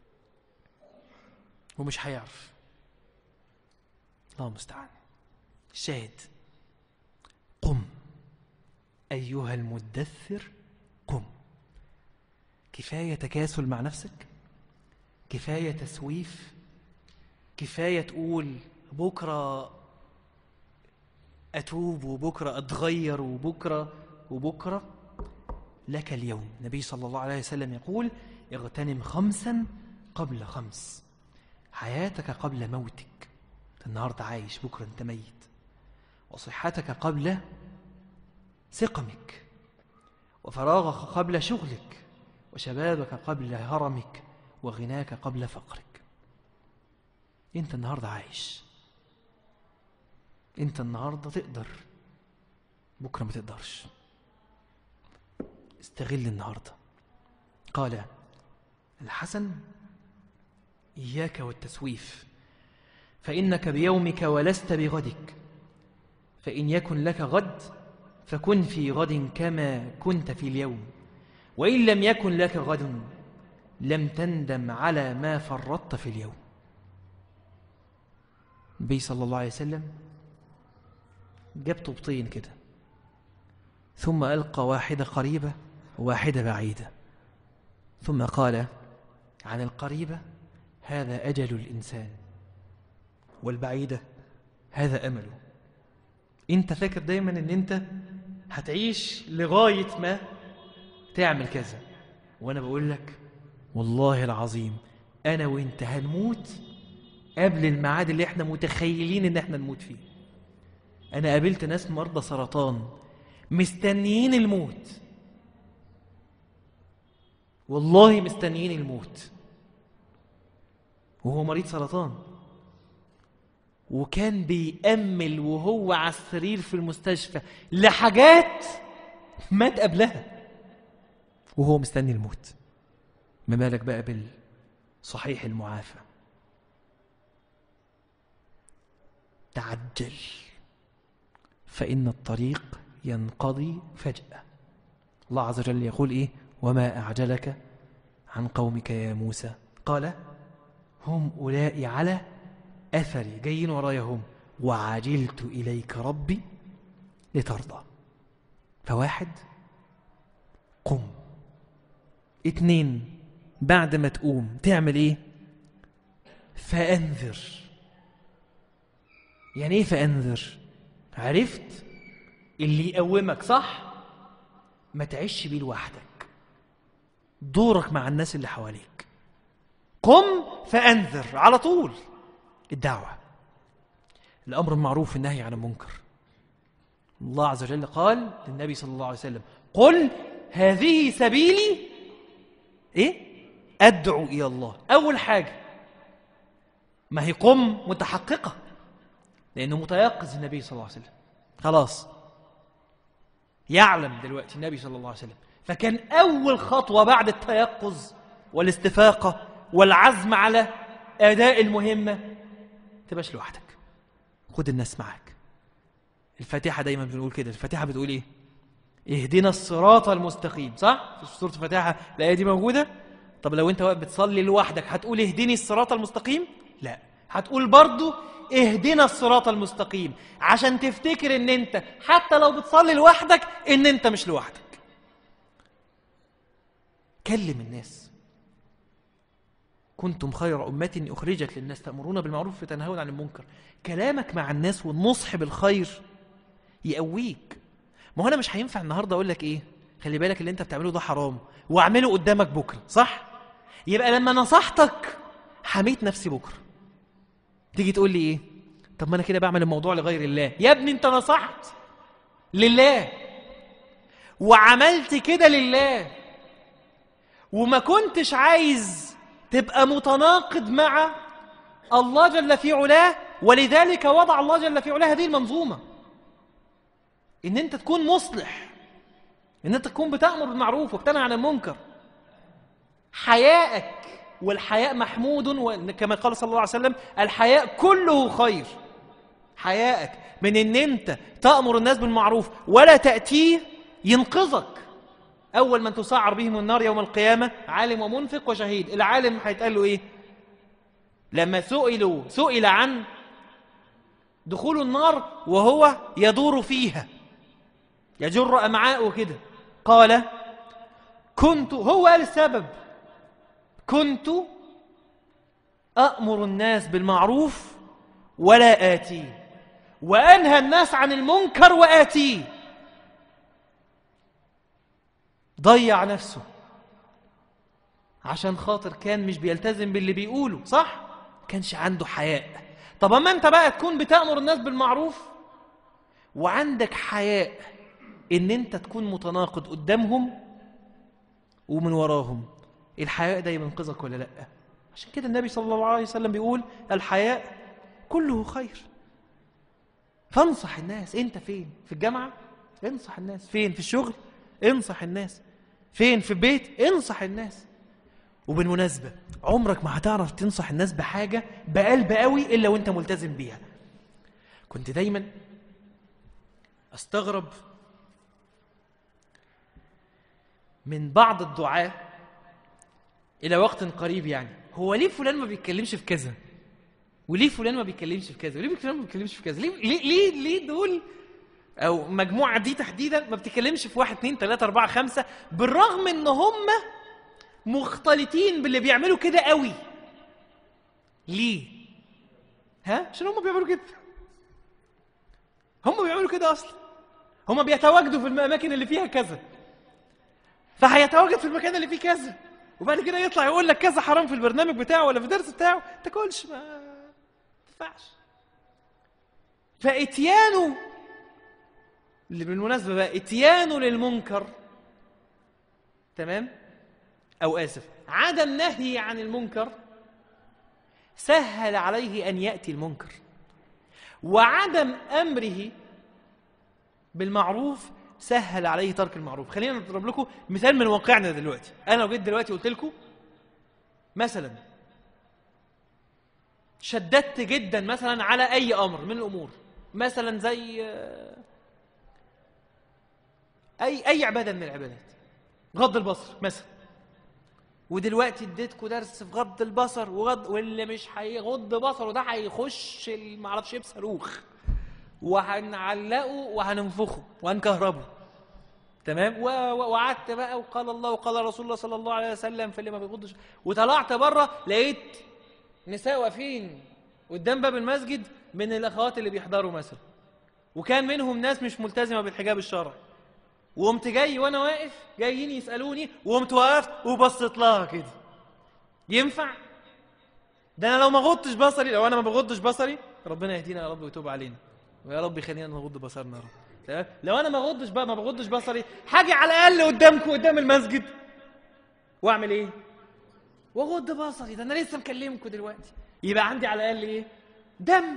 ومش هيعرف الله المستعان الشاهد قم ايها المدثر قم كفايه تكاسل مع نفسك كفايه تسويف كفايه تقول بكره اتوب وبكره اتغير وبكره وبكره لك اليوم النبي صلى الله عليه وسلم يقول اغتنم خمسا قبل خمس حياتك قبل موتك انت النهارده عايش بكره انت ميت وصحتك قبل سقمك وفراغك قبل شغلك وشبابك قبل هرمك وغناك قبل فقرك انت النهارده عايش انت النهارده تقدر بكره ما تقدرش استغل النهارده قال الحسن إياك والتسويف فإنك بيومك ولست بغدك فإن يكن لك غد فكن في غد كما كنت في اليوم وإن لم يكن لك غد لم تندم على ما فرطت في اليوم النبي صلى الله عليه وسلم جاب طوبتين كده ثم ألقى واحدة قريبة وواحدة بعيدة ثم قال عن القريبة هذا أجل الإنسان والبعيدة هذا أمله أنت فاكر دايما أن أنت هتعيش لغاية ما تعمل كذا وأنا بقول لك والله العظيم أنا وأنت هنموت قبل الميعاد اللي احنا متخيلين ان احنا نموت فيه انا قابلت ناس مرضى سرطان مستنيين الموت والله مستنيين الموت وهو مريض سرطان وكان بيأمل وهو على السرير في المستشفى لحاجات مات قبلها وهو مستني الموت ما بالك بقى بالصحيح المعافى تعجل فإن الطريق ينقضي فجأة الله عز وجل يقول إيه وما أعجلك عن قومك يا موسى قال هم أولئك على أثري جايين ورايا هم وعجلت إليك ربي لترضى فواحد قم اتنين بعد ما تقوم تعمل ايه فأنذر يعني ايه فأنذر عرفت اللي يقومك صح ما تعيش بيه لوحدك دورك مع الناس اللي حواليك قم فأنذر على طول الدعوة الأمر المعروف والنهي عن المنكر الله عز وجل قال للنبي صلى الله عليه وسلم قل هذه سبيلي ايه ادعو الى الله اول حاجه ما هي قم متحققه لانه متيقظ النبي صلى الله عليه وسلم خلاص يعلم دلوقتي النبي صلى الله عليه وسلم فكان اول خطوه بعد التيقظ والاستفاقه والعزم على اداء المهمه تبقاش لوحدك خد الناس معاك الفاتحه دايما بنقول كده الفاتحه بتقول ايه اهدنا الصراط المستقيم صح في سوره الفاتحه الايه دي موجوده طب لو انت واقف بتصلي لوحدك هتقول اهدني الصراط المستقيم لا هتقول برضو اهدنا الصراط المستقيم عشان تفتكر ان انت حتى لو بتصلي لوحدك ان انت مش لوحدك كلم الناس كنتم خير أمة أخرجت للناس تأمرون بالمعروف وتنهون عن المنكر كلامك مع الناس والنصح بالخير يقويك ما هو أنا مش هينفع النهاردة أقول لك إيه خلي بالك اللي أنت بتعمله ده حرام واعمله قدامك بكرة صح يبقى لما نصحتك حميت نفسي بكرة تيجي تقول لي إيه طب ما أنا كده بعمل الموضوع لغير الله يا ابني أنت نصحت لله وعملت كده لله وما كنتش عايز تبقى متناقض مع الله جل في علاه ولذلك وضع الله جل في علاه هذه المنظومة ان انت تكون مصلح ان انت تكون بتأمر بالمعروف وبتنهى عن المنكر حيائك والحياء محمود وكما قال صلى الله عليه وسلم الحياء كله خير حيائك من ان انت تأمر الناس بالمعروف ولا تأتيه ينقذك أول من تسعر بهم النار يوم القيامة عالم ومنفق وشهيد العالم هيتقال له إيه لما سئلوا سئل عن دخول النار وهو يدور فيها يجر أمعاءه كده قال كنت هو قال السبب كنت أأمر الناس بالمعروف ولا آتيه وأنهى الناس عن المنكر وآتيه ضيع نفسه عشان خاطر كان مش بيلتزم باللي بيقوله صح كانش عنده حياء طب اما انت بقى تكون بتأمر الناس بالمعروف وعندك حياء ان انت تكون متناقض قدامهم ومن وراهم الحياء ده ينقذك ولا لا عشان كده النبي صلى الله عليه وسلم بيقول الحياء كله خير فانصح الناس انت فين في الجامعة انصح الناس فين في الشغل انصح الناس فين في البيت انصح الناس وبالمناسبة عمرك ما هتعرف تنصح الناس بحاجة بقلب قوي إلا وانت ملتزم بيها كنت دايما استغرب من بعض الدعاة الى وقت قريب يعني هو ليه فلان ما بيتكلمش في كذا وليه فلان ما بيتكلمش في كذا وليه فلان ما بيتكلمش في كذا ليه ليه ليه, ليه دول او مجموعه دي تحديدا ما بتتكلمش في واحد اتنين تلاته اربعه خمسه بالرغم ان هم مختلطين باللي بيعملوا كده قوي ليه ها عشان هم بيعملوا كده هم بيعملوا كده اصلا هم بيتواجدوا في الاماكن اللي فيها كذا فهيتواجد في المكان اللي فيه كذا وبعد كده يطلع يقول لك كذا حرام في البرنامج بتاعه ولا في الدرس بتاعه ما تاكلش ما ينفعش فاتيانه اللي بالمناسبه بقى اتيانه للمنكر تمام او اسف عدم نهي عن المنكر سهل عليه ان ياتي المنكر وعدم امره بالمعروف سهل عليه ترك المعروف خلينا نضرب لكم مثال من واقعنا دلوقتي انا لو جيت دلوقتي قلت لكم مثلا شددت جدا مثلا على اي امر من الامور مثلا زي آه، اي اي عباده من العبادات غض البصر مثلا ودلوقتي اديتكم درس في غض البصر وغض واللي مش هيغض بصره ده هيخش ال- معرفش ايه بصاروخ وهنعلقه وهننفخه وهنكهربه تمام و- و- وقعدت بقى وقال الله وقال رسول الله صلى الله عليه وسلم فاللي ما بيغضش وطلعت بره لقيت نساء واقفين قدام باب المسجد من الاخوات اللي بيحضروا مثلا وكان منهم ناس مش ملتزمه بالحجاب الشرعي وقمت جاي وانا واقف جايين يسالوني وقمت وقفت وبصيت لها كده ينفع ده انا لو ما غضتش بصري لو انا ما بغضش بصري ربنا يهدينا يا رب ويتوب علينا ويا رب يخلينا نغض بصرنا يا رب تمام؟ لو انا ما غضش بقى ما بغضش بصري حاجه على الاقل قدامكم قدام المسجد واعمل ايه واغض بصري ده انا لسه مكلمكم دلوقتي يبقى عندي على الاقل ايه دم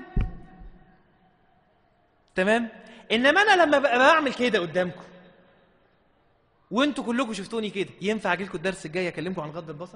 تمام انما انا لما ببقى بعمل كده قدامكم وانتوا كلكم شفتوني كده ينفع اجي لكم الدرس الجاي اكلمكم عن غض البصر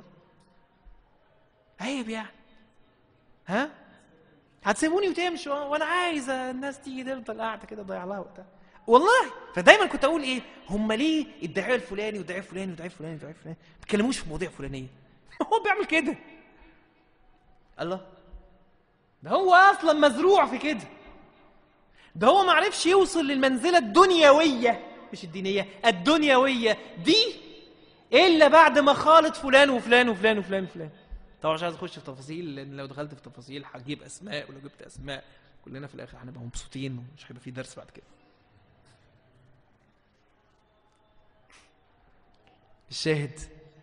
عيب يعني ها هتسيبوني وتمشوا وانا عايزه الناس تيجي تفضل قاعده كده تضيع لها وقتها والله فدايما كنت اقول ايه هم ليه الداعيه الفلاني والداعيه الفلاني والداعيه الفلاني والداعيه الفلاني ما بيتكلموش في مواضيع فلانيه هو بيعمل كده الله ده هو اصلا مزروع في كده ده هو ما عرفش يوصل للمنزله الدنيويه مش الدينيه الدنيويه دي الا بعد ما خالط فلان وفلان وفلان وفلان وفلان طبعا مش عايز اخش في تفاصيل لان لو دخلت في تفاصيل هجيب اسماء ولو جبت اسماء كلنا في الاخر هنبقى مبسوطين ومش هيبقى في درس بعد كده الشاهد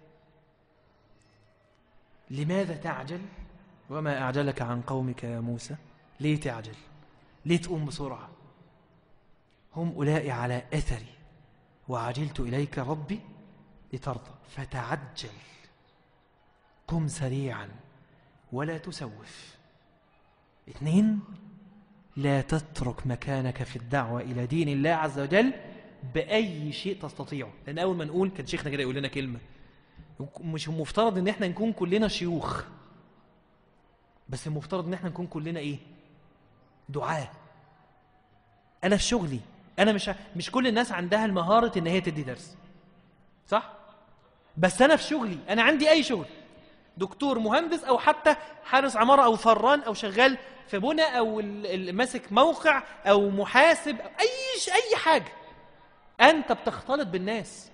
لماذا تعجل وما أعجلك عن قومك يا موسى ليه تعجل ليه تقوم بسرعة هم أولئك على أثري وعجلت إليك ربي لترضى فتعجل قم سريعا ولا تسوف اثنين لا تترك مكانك في الدعوة إلى دين الله عز وجل بأي شيء تستطيعه لأن أول ما نقول كان شيخنا كده يقول لنا كلمة مش المفترض إن احنا نكون كلنا شيوخ بس المفترض إن احنا نكون كلنا إيه دعاة أنا في شغلي أنا مش مش كل الناس عندها المهارة إن هي تدي درس صح بس أنا في شغلي أنا عندي أي شغل دكتور مهندس او حتى حارس عماره او فران او شغال في بنى او ال- ال- ماسك موقع او محاسب أو اي ش- اي حاجه انت بتختلط بالناس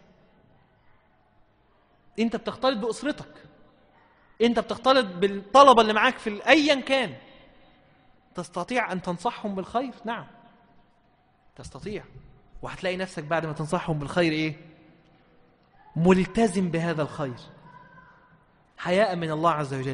انت بتختلط باسرتك انت بتختلط بالطلبه اللي معاك في ال- ايا كان تستطيع ان تنصحهم بالخير نعم تستطيع وهتلاقي نفسك بعد ما تنصحهم بالخير ايه ملتزم بهذا الخير حياء من الله عز وجل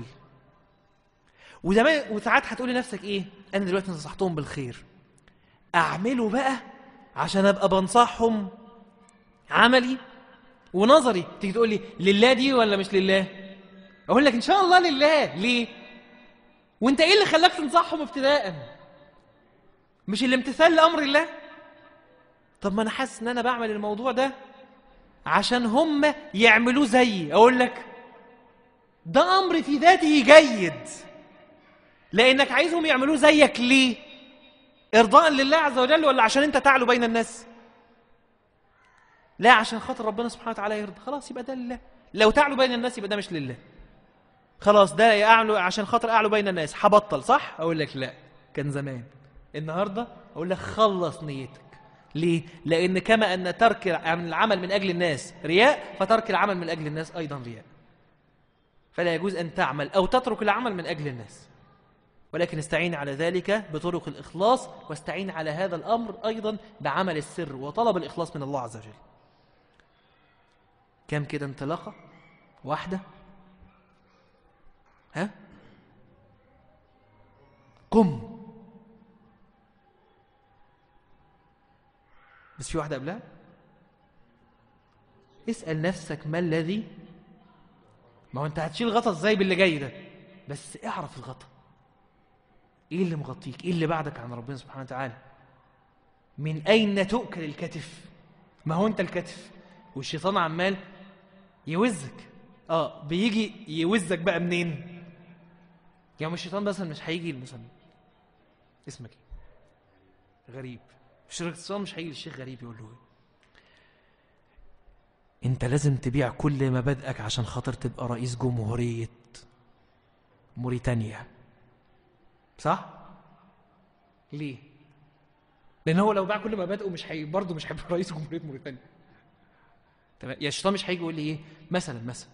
وزمان وساعات هتقول لنفسك ايه انا دلوقتي نصحتهم بالخير اعمله بقى عشان ابقى بنصحهم عملي ونظري تيجي تقول لي لله دي ولا مش لله اقول لك ان شاء الله لله ليه وانت ايه اللي خلاك تنصحهم ابتداء مش الامتثال لامر الله طب ما انا حاسس ان انا بعمل الموضوع ده عشان هم يعملوه زيي اقول لك ده امر في ذاته جيد لانك عايزهم يعملوه زيك ليه ارضاء لله عز وجل ولا عشان انت تعلو بين الناس لا عشان خاطر ربنا سبحانه وتعالى يرضى خلاص يبقى ده لله لو تعلو بين الناس يبقى ده مش لله خلاص ده اعلو عشان خاطر اعلو بين الناس هبطل صح اقول لك لا كان زمان النهارده اقول لك خلص نيتك ليه لان كما ان ترك العمل من اجل الناس رياء فترك العمل من اجل الناس ايضا رياء فلا يجوز ان تعمل او تترك العمل من اجل الناس ولكن استعين على ذلك بطرق الإخلاص واستعين على هذا الأمر أيضا بعمل السر وطلب الإخلاص من الله عز وجل كم كده انطلاقة واحدة ها قم بس في واحدة قبلها اسأل نفسك ما الذي ما هو انت هتشيل غطا ازاي باللي جاي ده بس اعرف الغطا ايه اللي مغطيك ايه اللي بعدك عن ربنا سبحانه وتعالى من اين تؤكل الكتف ما هو انت الكتف والشيطان عمال يوزك اه بيجي يوزك بقى منين يعني الشيطان مثلا مش هيجي مثلا اسمك ايه غريب الشيطان مش هيجي للشيخ غريب يقول له ايه انت لازم تبيع كل مبادئك عشان خاطر تبقى رئيس جمهورية موريتانيا صح؟ ليه؟ لأن هو لو باع كل مبادئه مش هي برضه مش هيبقى رئيس جمهورية موريتانيا تمام يا الشيطان مش هيجي يقول لي ايه؟ مثلا مثلا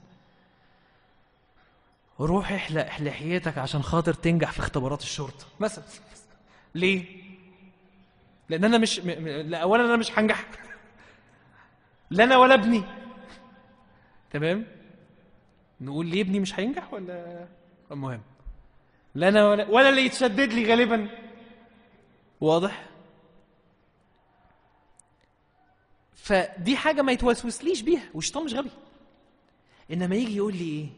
روح احلق لحيتك عشان خاطر تنجح في اختبارات الشرطة مثلا ليه؟ لأن أنا مش م... م... لا أولا أنا مش هنجح لا أنا ولا ابني تمام؟ نقول ليه ابني مش هينجح ولا المهم لا انا ولا, ولا اللي يتشدد لي غالبا واضح فدي حاجة ما يتوسوسليش بيها والشيطان مش غبي إنما يجي يقول لي إيه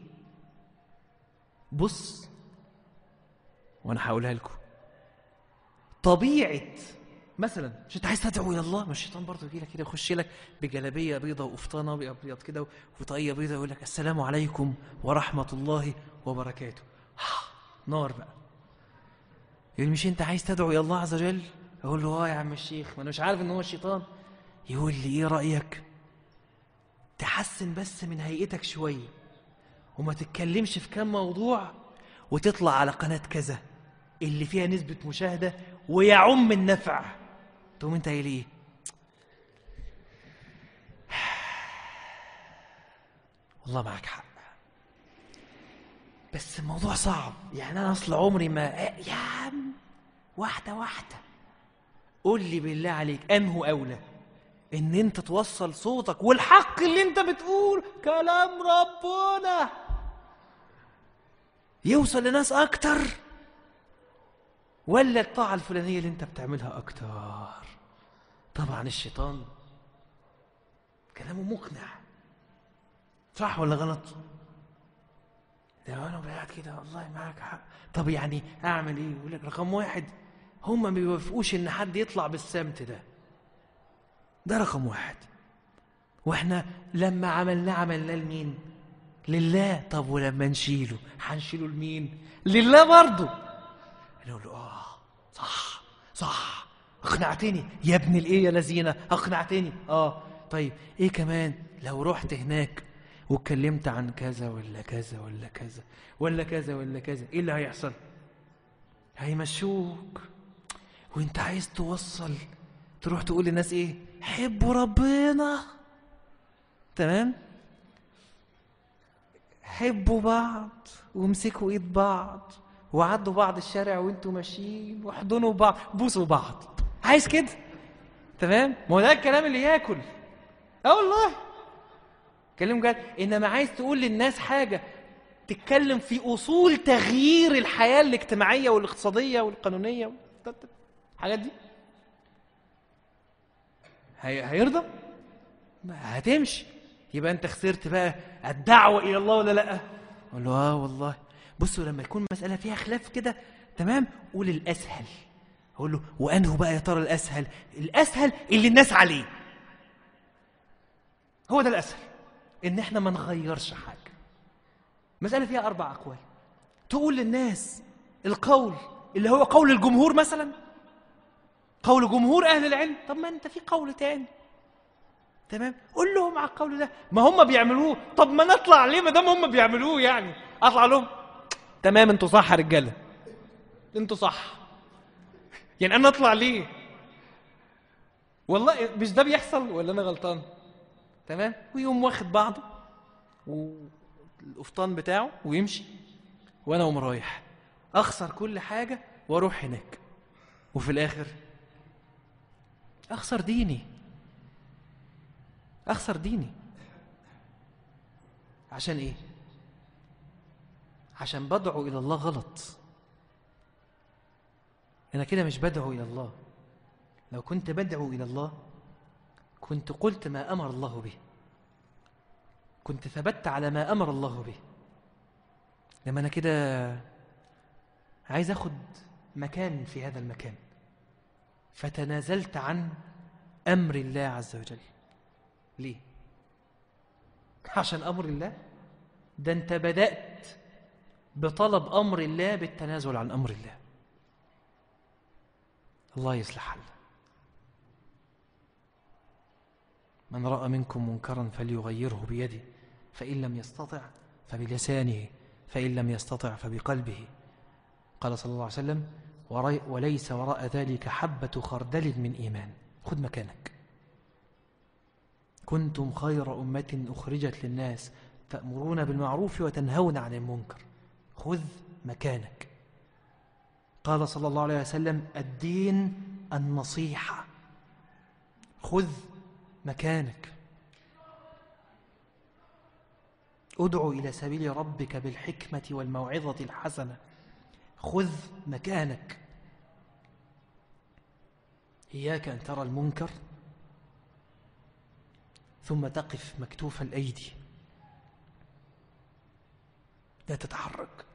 بص وأنا هقولها لكم طبيعة مثلا مش انت عايز تدعو الى الله مش الشيطان برضه يجي لك كده يخش لك بجلابيه بيضه وقفطانه ابيض كده وطاقيه بيضه يقول لك السلام عليكم ورحمه الله وبركاته نار بقى يقول مش انت عايز تدعو الى الله عز وجل اقول له اه يا عم الشيخ ما انا مش عارف ان هو الشيطان يقول لي ايه رايك تحسن بس من هيئتك شويه وما تتكلمش في كام موضوع وتطلع على قناه كذا اللي فيها نسبه مشاهده ويعم النفع تقوم انت قايل ايه والله معك حق بس الموضوع صعب يعني انا اصل عمري ما يا عم واحده واحده قول لي بالله عليك انه اولى ان انت توصل صوتك والحق اللي انت بتقول كلام ربنا يوصل لناس اكتر ولا الطاعه الفلانيه اللي انت بتعملها اكتر طبعا الشيطان كلامه مقنع صح ولا غلط ده انا قاعد كده والله معاك حق طب يعني اعمل ايه يقول لك رقم واحد هم ما بيوافقوش ان حد يطلع بالسمت ده ده رقم واحد واحنا لما عملناه عملناه لمين لله طب ولما نشيله هنشيله لمين لله برضه نقول له اه صح صح اقنعتني يا ابن الايه يا لذينه اقنعتني اه طيب ايه كمان لو رحت هناك واتكلمت عن كذا ولا كذا ولا كذا ولا كذا ولا كذا ايه اللي هيحصل هيمشوك وانت عايز توصل تروح تقول للناس ايه حبوا ربنا تمام حبوا بعض وامسكوا ايد بعض وعدوا بعض الشارع وانتوا ماشيين واحضنوا بعض بوسوا بعض عايز كده تمام ما هو ده الكلام اللي ياكل اه والله كلام جد انما عايز تقول للناس حاجه تتكلم في اصول تغيير الحياه الاجتماعيه والاقتصاديه والقانونيه الحاجات دي هي... هيرضى هتمشي يبقى انت خسرت بقى الدعوه الى الله ولا لا اقول له اه والله بصوا لما يكون مساله فيها خلاف كده تمام قول الاسهل اقول له وانه بقى يا ترى الاسهل الاسهل اللي الناس عليه هو ده الاسهل ان احنا ما نغيرش حاجه مساله فيها اربع اقوال تقول للناس القول اللي هو قول الجمهور مثلا قول جمهور اهل العلم طب ما انت في قول تاني تمام قول لهم على القول ده ما هم بيعملوه طب ما نطلع ليه ما دام هم بيعملوه يعني اطلع لهم تمام انتوا صح يا رجاله انتوا صح يعني انا اطلع ليه والله مش ده بيحصل ولا انا غلطان تمام ويقوم واخد بعضه والقفطان بتاعه ويمشي وانا اقوم رايح اخسر كل حاجه واروح هناك وفي الاخر اخسر ديني اخسر ديني عشان ايه عشان بدعو الى الله غلط انا كده مش بدعو الى الله لو كنت بدعو الى الله كنت قلت ما امر الله به كنت ثبت على ما امر الله به لما انا كده عايز اخد مكان في هذا المكان فتنازلت عن امر الله عز وجل ليه عشان امر الله ده انت بدات بطلب امر الله بالتنازل عن امر الله الله يصلح حاله من راى منكم منكرا فليغيره بيده فان لم يستطع فبلسانه فان لم يستطع فبقلبه قال صلى الله عليه وسلم وليس وراء ذلك حبه خردل من ايمان خذ مكانك كنتم خير أمة أخرجت للناس تأمرون بالمعروف وتنهون عن المنكر خذ مكانك قال صلى الله عليه وسلم الدين النصيحة خذ مكانك ادعو إلى سبيل ربك بالحكمة والموعظة الحسنة خذ مكانك إياك أن ترى المنكر ثم تقف مكتوف الأيدي لا تتحرك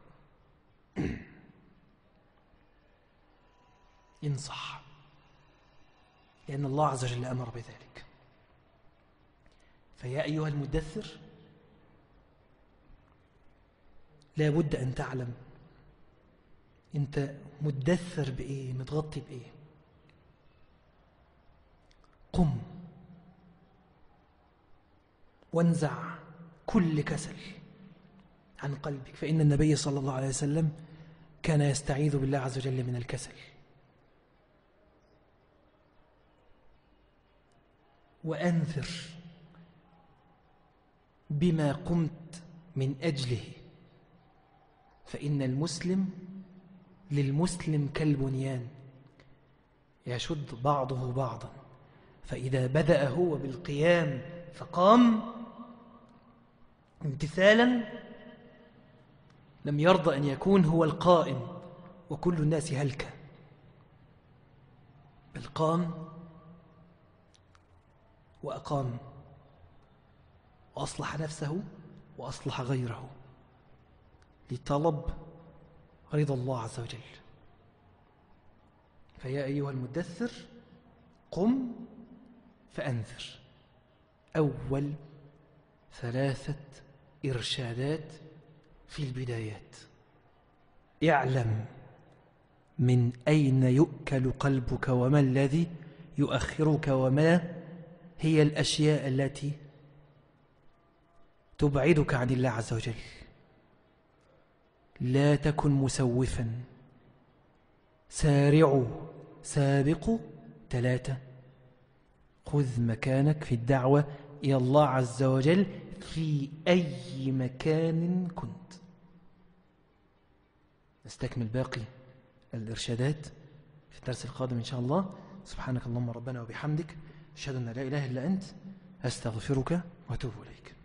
انصح لأن الله عز وجل أمر بذلك فيا أيها المدثر لا بد أن تعلم أنت مدثر بإيه متغطي بإيه قم وانزع كل كسل عن قلبك فإن النبي صلى الله عليه وسلم كان يستعيذ بالله عز وجل من الكسل وأنذر بما قمت من أجله فإن المسلم للمسلم كالبنيان يشد بعضه بعضا فإذا بدأ هو بالقيام فقام امتثالا لم يرضى أن يكون هو القائم وكل الناس هلكة بل قام وأقام وأصلح نفسه وأصلح غيره لطلب رضا الله عز وجل فيا أيها المدثر قم فأنذر أول ثلاثة إرشادات في البدايات اعلم من أين يؤكل قلبك وما الذي يؤخرك وما هي الأشياء التي تبعدك عن الله عز وجل لا تكن مسوفا سارعوا سابقوا ثلاثة خذ مكانك في الدعوة إلى الله عز وجل في أي مكان كنت نستكمل باقي الإرشادات في الدرس القادم إن شاء الله سبحانك اللهم ربنا وبحمدك أشهد أن لا إله إلا أنت أستغفرك وأتوب إليك